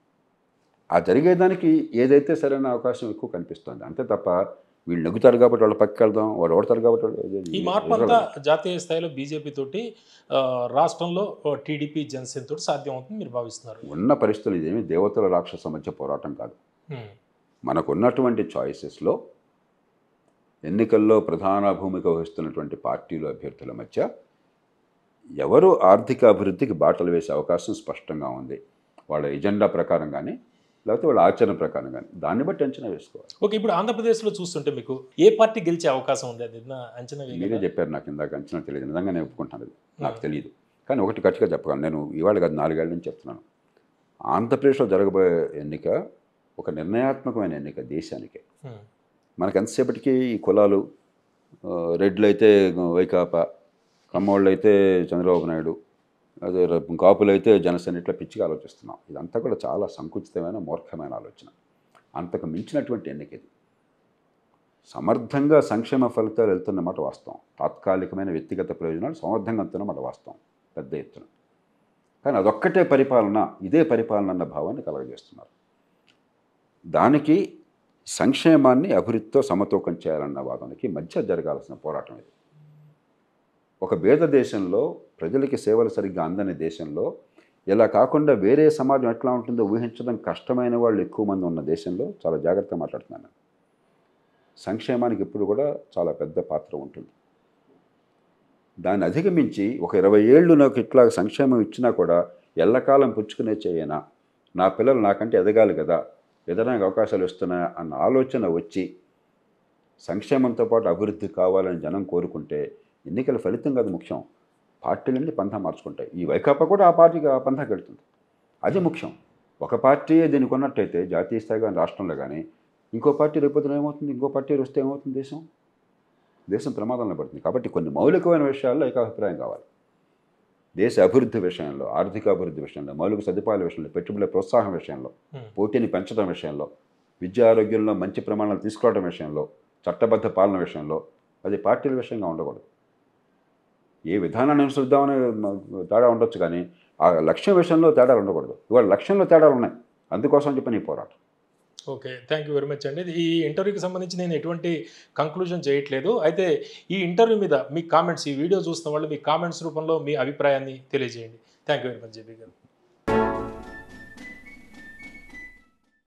ఆ జరిగేదానికి ఏదైతే సరైన అవకాశం ఎక్కువ కనిపిస్తుంది అంతే తప్ప వీళ్ళు నెగ్గుతారు కాబట్టి వాళ్ళు పక్కకి వెళ్దాం వాడు ఓడతారు కాబట్టి వాళ్ళు ఈ మార్పు అంతా జాతీయ స్థాయిలో బీజేపీ తోటి ఆ, రాష్ట్రంలో టీడీపీ జనసేన తోటి సాధ్యం అవుతుంది మీరు భావిస్తున్నారు ఉన్న పరిస్థితులు ఇదేమి దేవతల రాక్షస మధ్య పోరాటం కాదు ఉమ్, మనకు ఉన్నటువంటి చాయిసెస్లో ఎన్నికల్లో ప్రధాన భూమిక వహిస్తున్నటువంటి పార్టీలు అభ్యర్థుల మధ్య ఎవరు ఆర్థిక అభివృద్ధికి బాటలు వేసే అవకాశం స్పష్టంగా ఉంది వాళ్ళ ఎజెండా ప్రకారం కానీ లేకపోతే వాళ్ళ ఆచరణ ప్రకారం కానీ దాన్ని బట్టి అంచనా వేసుకోవాలి ఓకే ఇప్పుడు ఆంధ్రప్రదేశ్లో చూస్తుంటే మీకు ఏ పార్టీ గెలిచే అవకాశం ఉంది అది ఏదైనా అంచనా మీరే వేయగలరా? చెప్పారు నాకు ఇందాక అంచనా తెలియదు నిజంగా నేను ఒప్పుకుంటాను అది నాకు తెలియదు కానీ ఒకటి గట్టిగా చెప్పగలను నేను ఇవాళ కాదు నాలుగేళ్ల నుంచి చెప్తున్నాను ఆంధ్రప్రదేశ్లో జరగబోయే ఎన్నిక ఒక నిర్ణయాత్మకమైన ఎన్నిక దేశానికి ఉమ్, మనకు ఎంతసేపటికి ఈ కులాలు ఆ, రెడ్లు అయితే వైకాపా కమ్మోళ్ళు అయితే చంద్రబాబు నాయుడు అదే ర- కాపులు అయితే జనసేన ఇట్లా పిచ్చిగా ఆలోచిస్తున్నాం ఇదంతా కూడా చాలా సంకుచితమైన మూర్ఖమైన ఆలోచన అంతకు మించినటువంటి ఎన్నిక ఇది సమర్థంగా సంక్షేమ ఫలితాలు వెళ్తున్నమాట వాస్తవం తాత్కాలికమైన వ్యక్తిగత ప్రయోజనాలు సమర్థంగా వెళ్తున్నమాట వాస్తవం పెద్ద ఎత్తున కానీ అదొక్కటే పరిపాలన ఇదే పరిపాలన అన్న భావాన్ని కలగజేస్తున్నారు దానికి సంక్షేమాన్ని అభివృద్ధితో సమతూకం చేయాలన్న వాదనకి మధ్య జరగాల్సిన పోరాటం ఇది ఒక భేద దేశంలో ప్రజలకి సేవలు సరిగ్గా అందని దేశంలో ఇలా కాకుండా వేరే సమాజం ఎట్లా ఉంటుందో ఊహించడం కష్టమైన వాళ్ళు ఎక్కువ మంది ఉన్న దేశంలో చాలా జాగ్రత్తగా మాట్లాడుతున్నాను నేను. సంక్షేమానికి ఎప్పుడు కూడా చాలా పెద్ద పాత్ర ఉంటుంది దాన్ని అధిగమించి ఒక ఇరవై ఏళ్ళు నాకు ఇట్లా సంక్షేమం ఇచ్చినా కూడా ఎల్లకాలం పుచ్చుకునే చేయనా నా పిల్లలు నాకంటే ఎదగాలి కదా ఎదగడానికి అవకాశాలు ఇస్తున్నాయా అన్న ఆలోచన వచ్చి సంక్షేమంతో పాటు అభివృద్ధి కావాలని జనం కోరుకుంటే ఎన్నికల ఫలితం కాదు ముఖ్యం పార్టీలన్నీ పంథా మార్చుకుంటాయి ఈ వైకాపా కూడా ఆ పార్టీకి ఆ పంథాకి వెళ్తుంది అది ముఖ్యం ఒక పార్టీ దీనికి ఉన్నట్టయితే జాతీయ స్థాయి కానీ రాష్ట్రంలో కానీ ఇంకో పార్టీ రేపొద్దున ఏమవుతుంది ఇంకో పార్టీ వస్తే ఏమవుతుంది దేశం దేశం ప్రమాదంలో పడుతుంది కాబట్టి కొన్ని మౌలికమైన విషయాల్లో ఏకాభిప్రాయం కావాలి దేశ అభివృద్ధి విషయంలో ఆర్థిక అభివృద్ధి విషయంలో మౌలిక సదుపాయాల విషయంలో పెట్టుబడుల ప్రోత్సాహం విషయంలో ఉమ్, పోటీని పెంచడం విషయంలో విద్యా ఆరోగ్యంలో మంచి ప్రమాణాలు తీసుకోవడం విషయంలో చట్టబద్ధ పాలన విషయంలో అది పార్టీల విషయంగా ఉండకూడదు ఏ విధానాన్ని అనుసరిద్దామనే మ- తేడా ఉండొచ్చు కానీ ఆ లక్ష్యం విషయంలో తేడాలు ఉండకూడదు ఇవాళ లక్ష్యంలో తేడాలు ఉన్నాయి అందుకోసం చెప్పి నీ పోరాటం okay thank you very much అండి ఈ ఇంటర్వ్యూకి సంబంధించి నేను ఎటువంటి కంక్లూజన్ చేయట్లేదు అయితే ఈ ఇంటర్వ్యూ మీద మీ కామెంట్స్ ఈ వీడియో చూస్తున్న వాళ్ళు మీ కామెంట్స్ రూపంలో మీ అభిప్రాయాన్ని తెలియజేయండి thank you very much JP గారు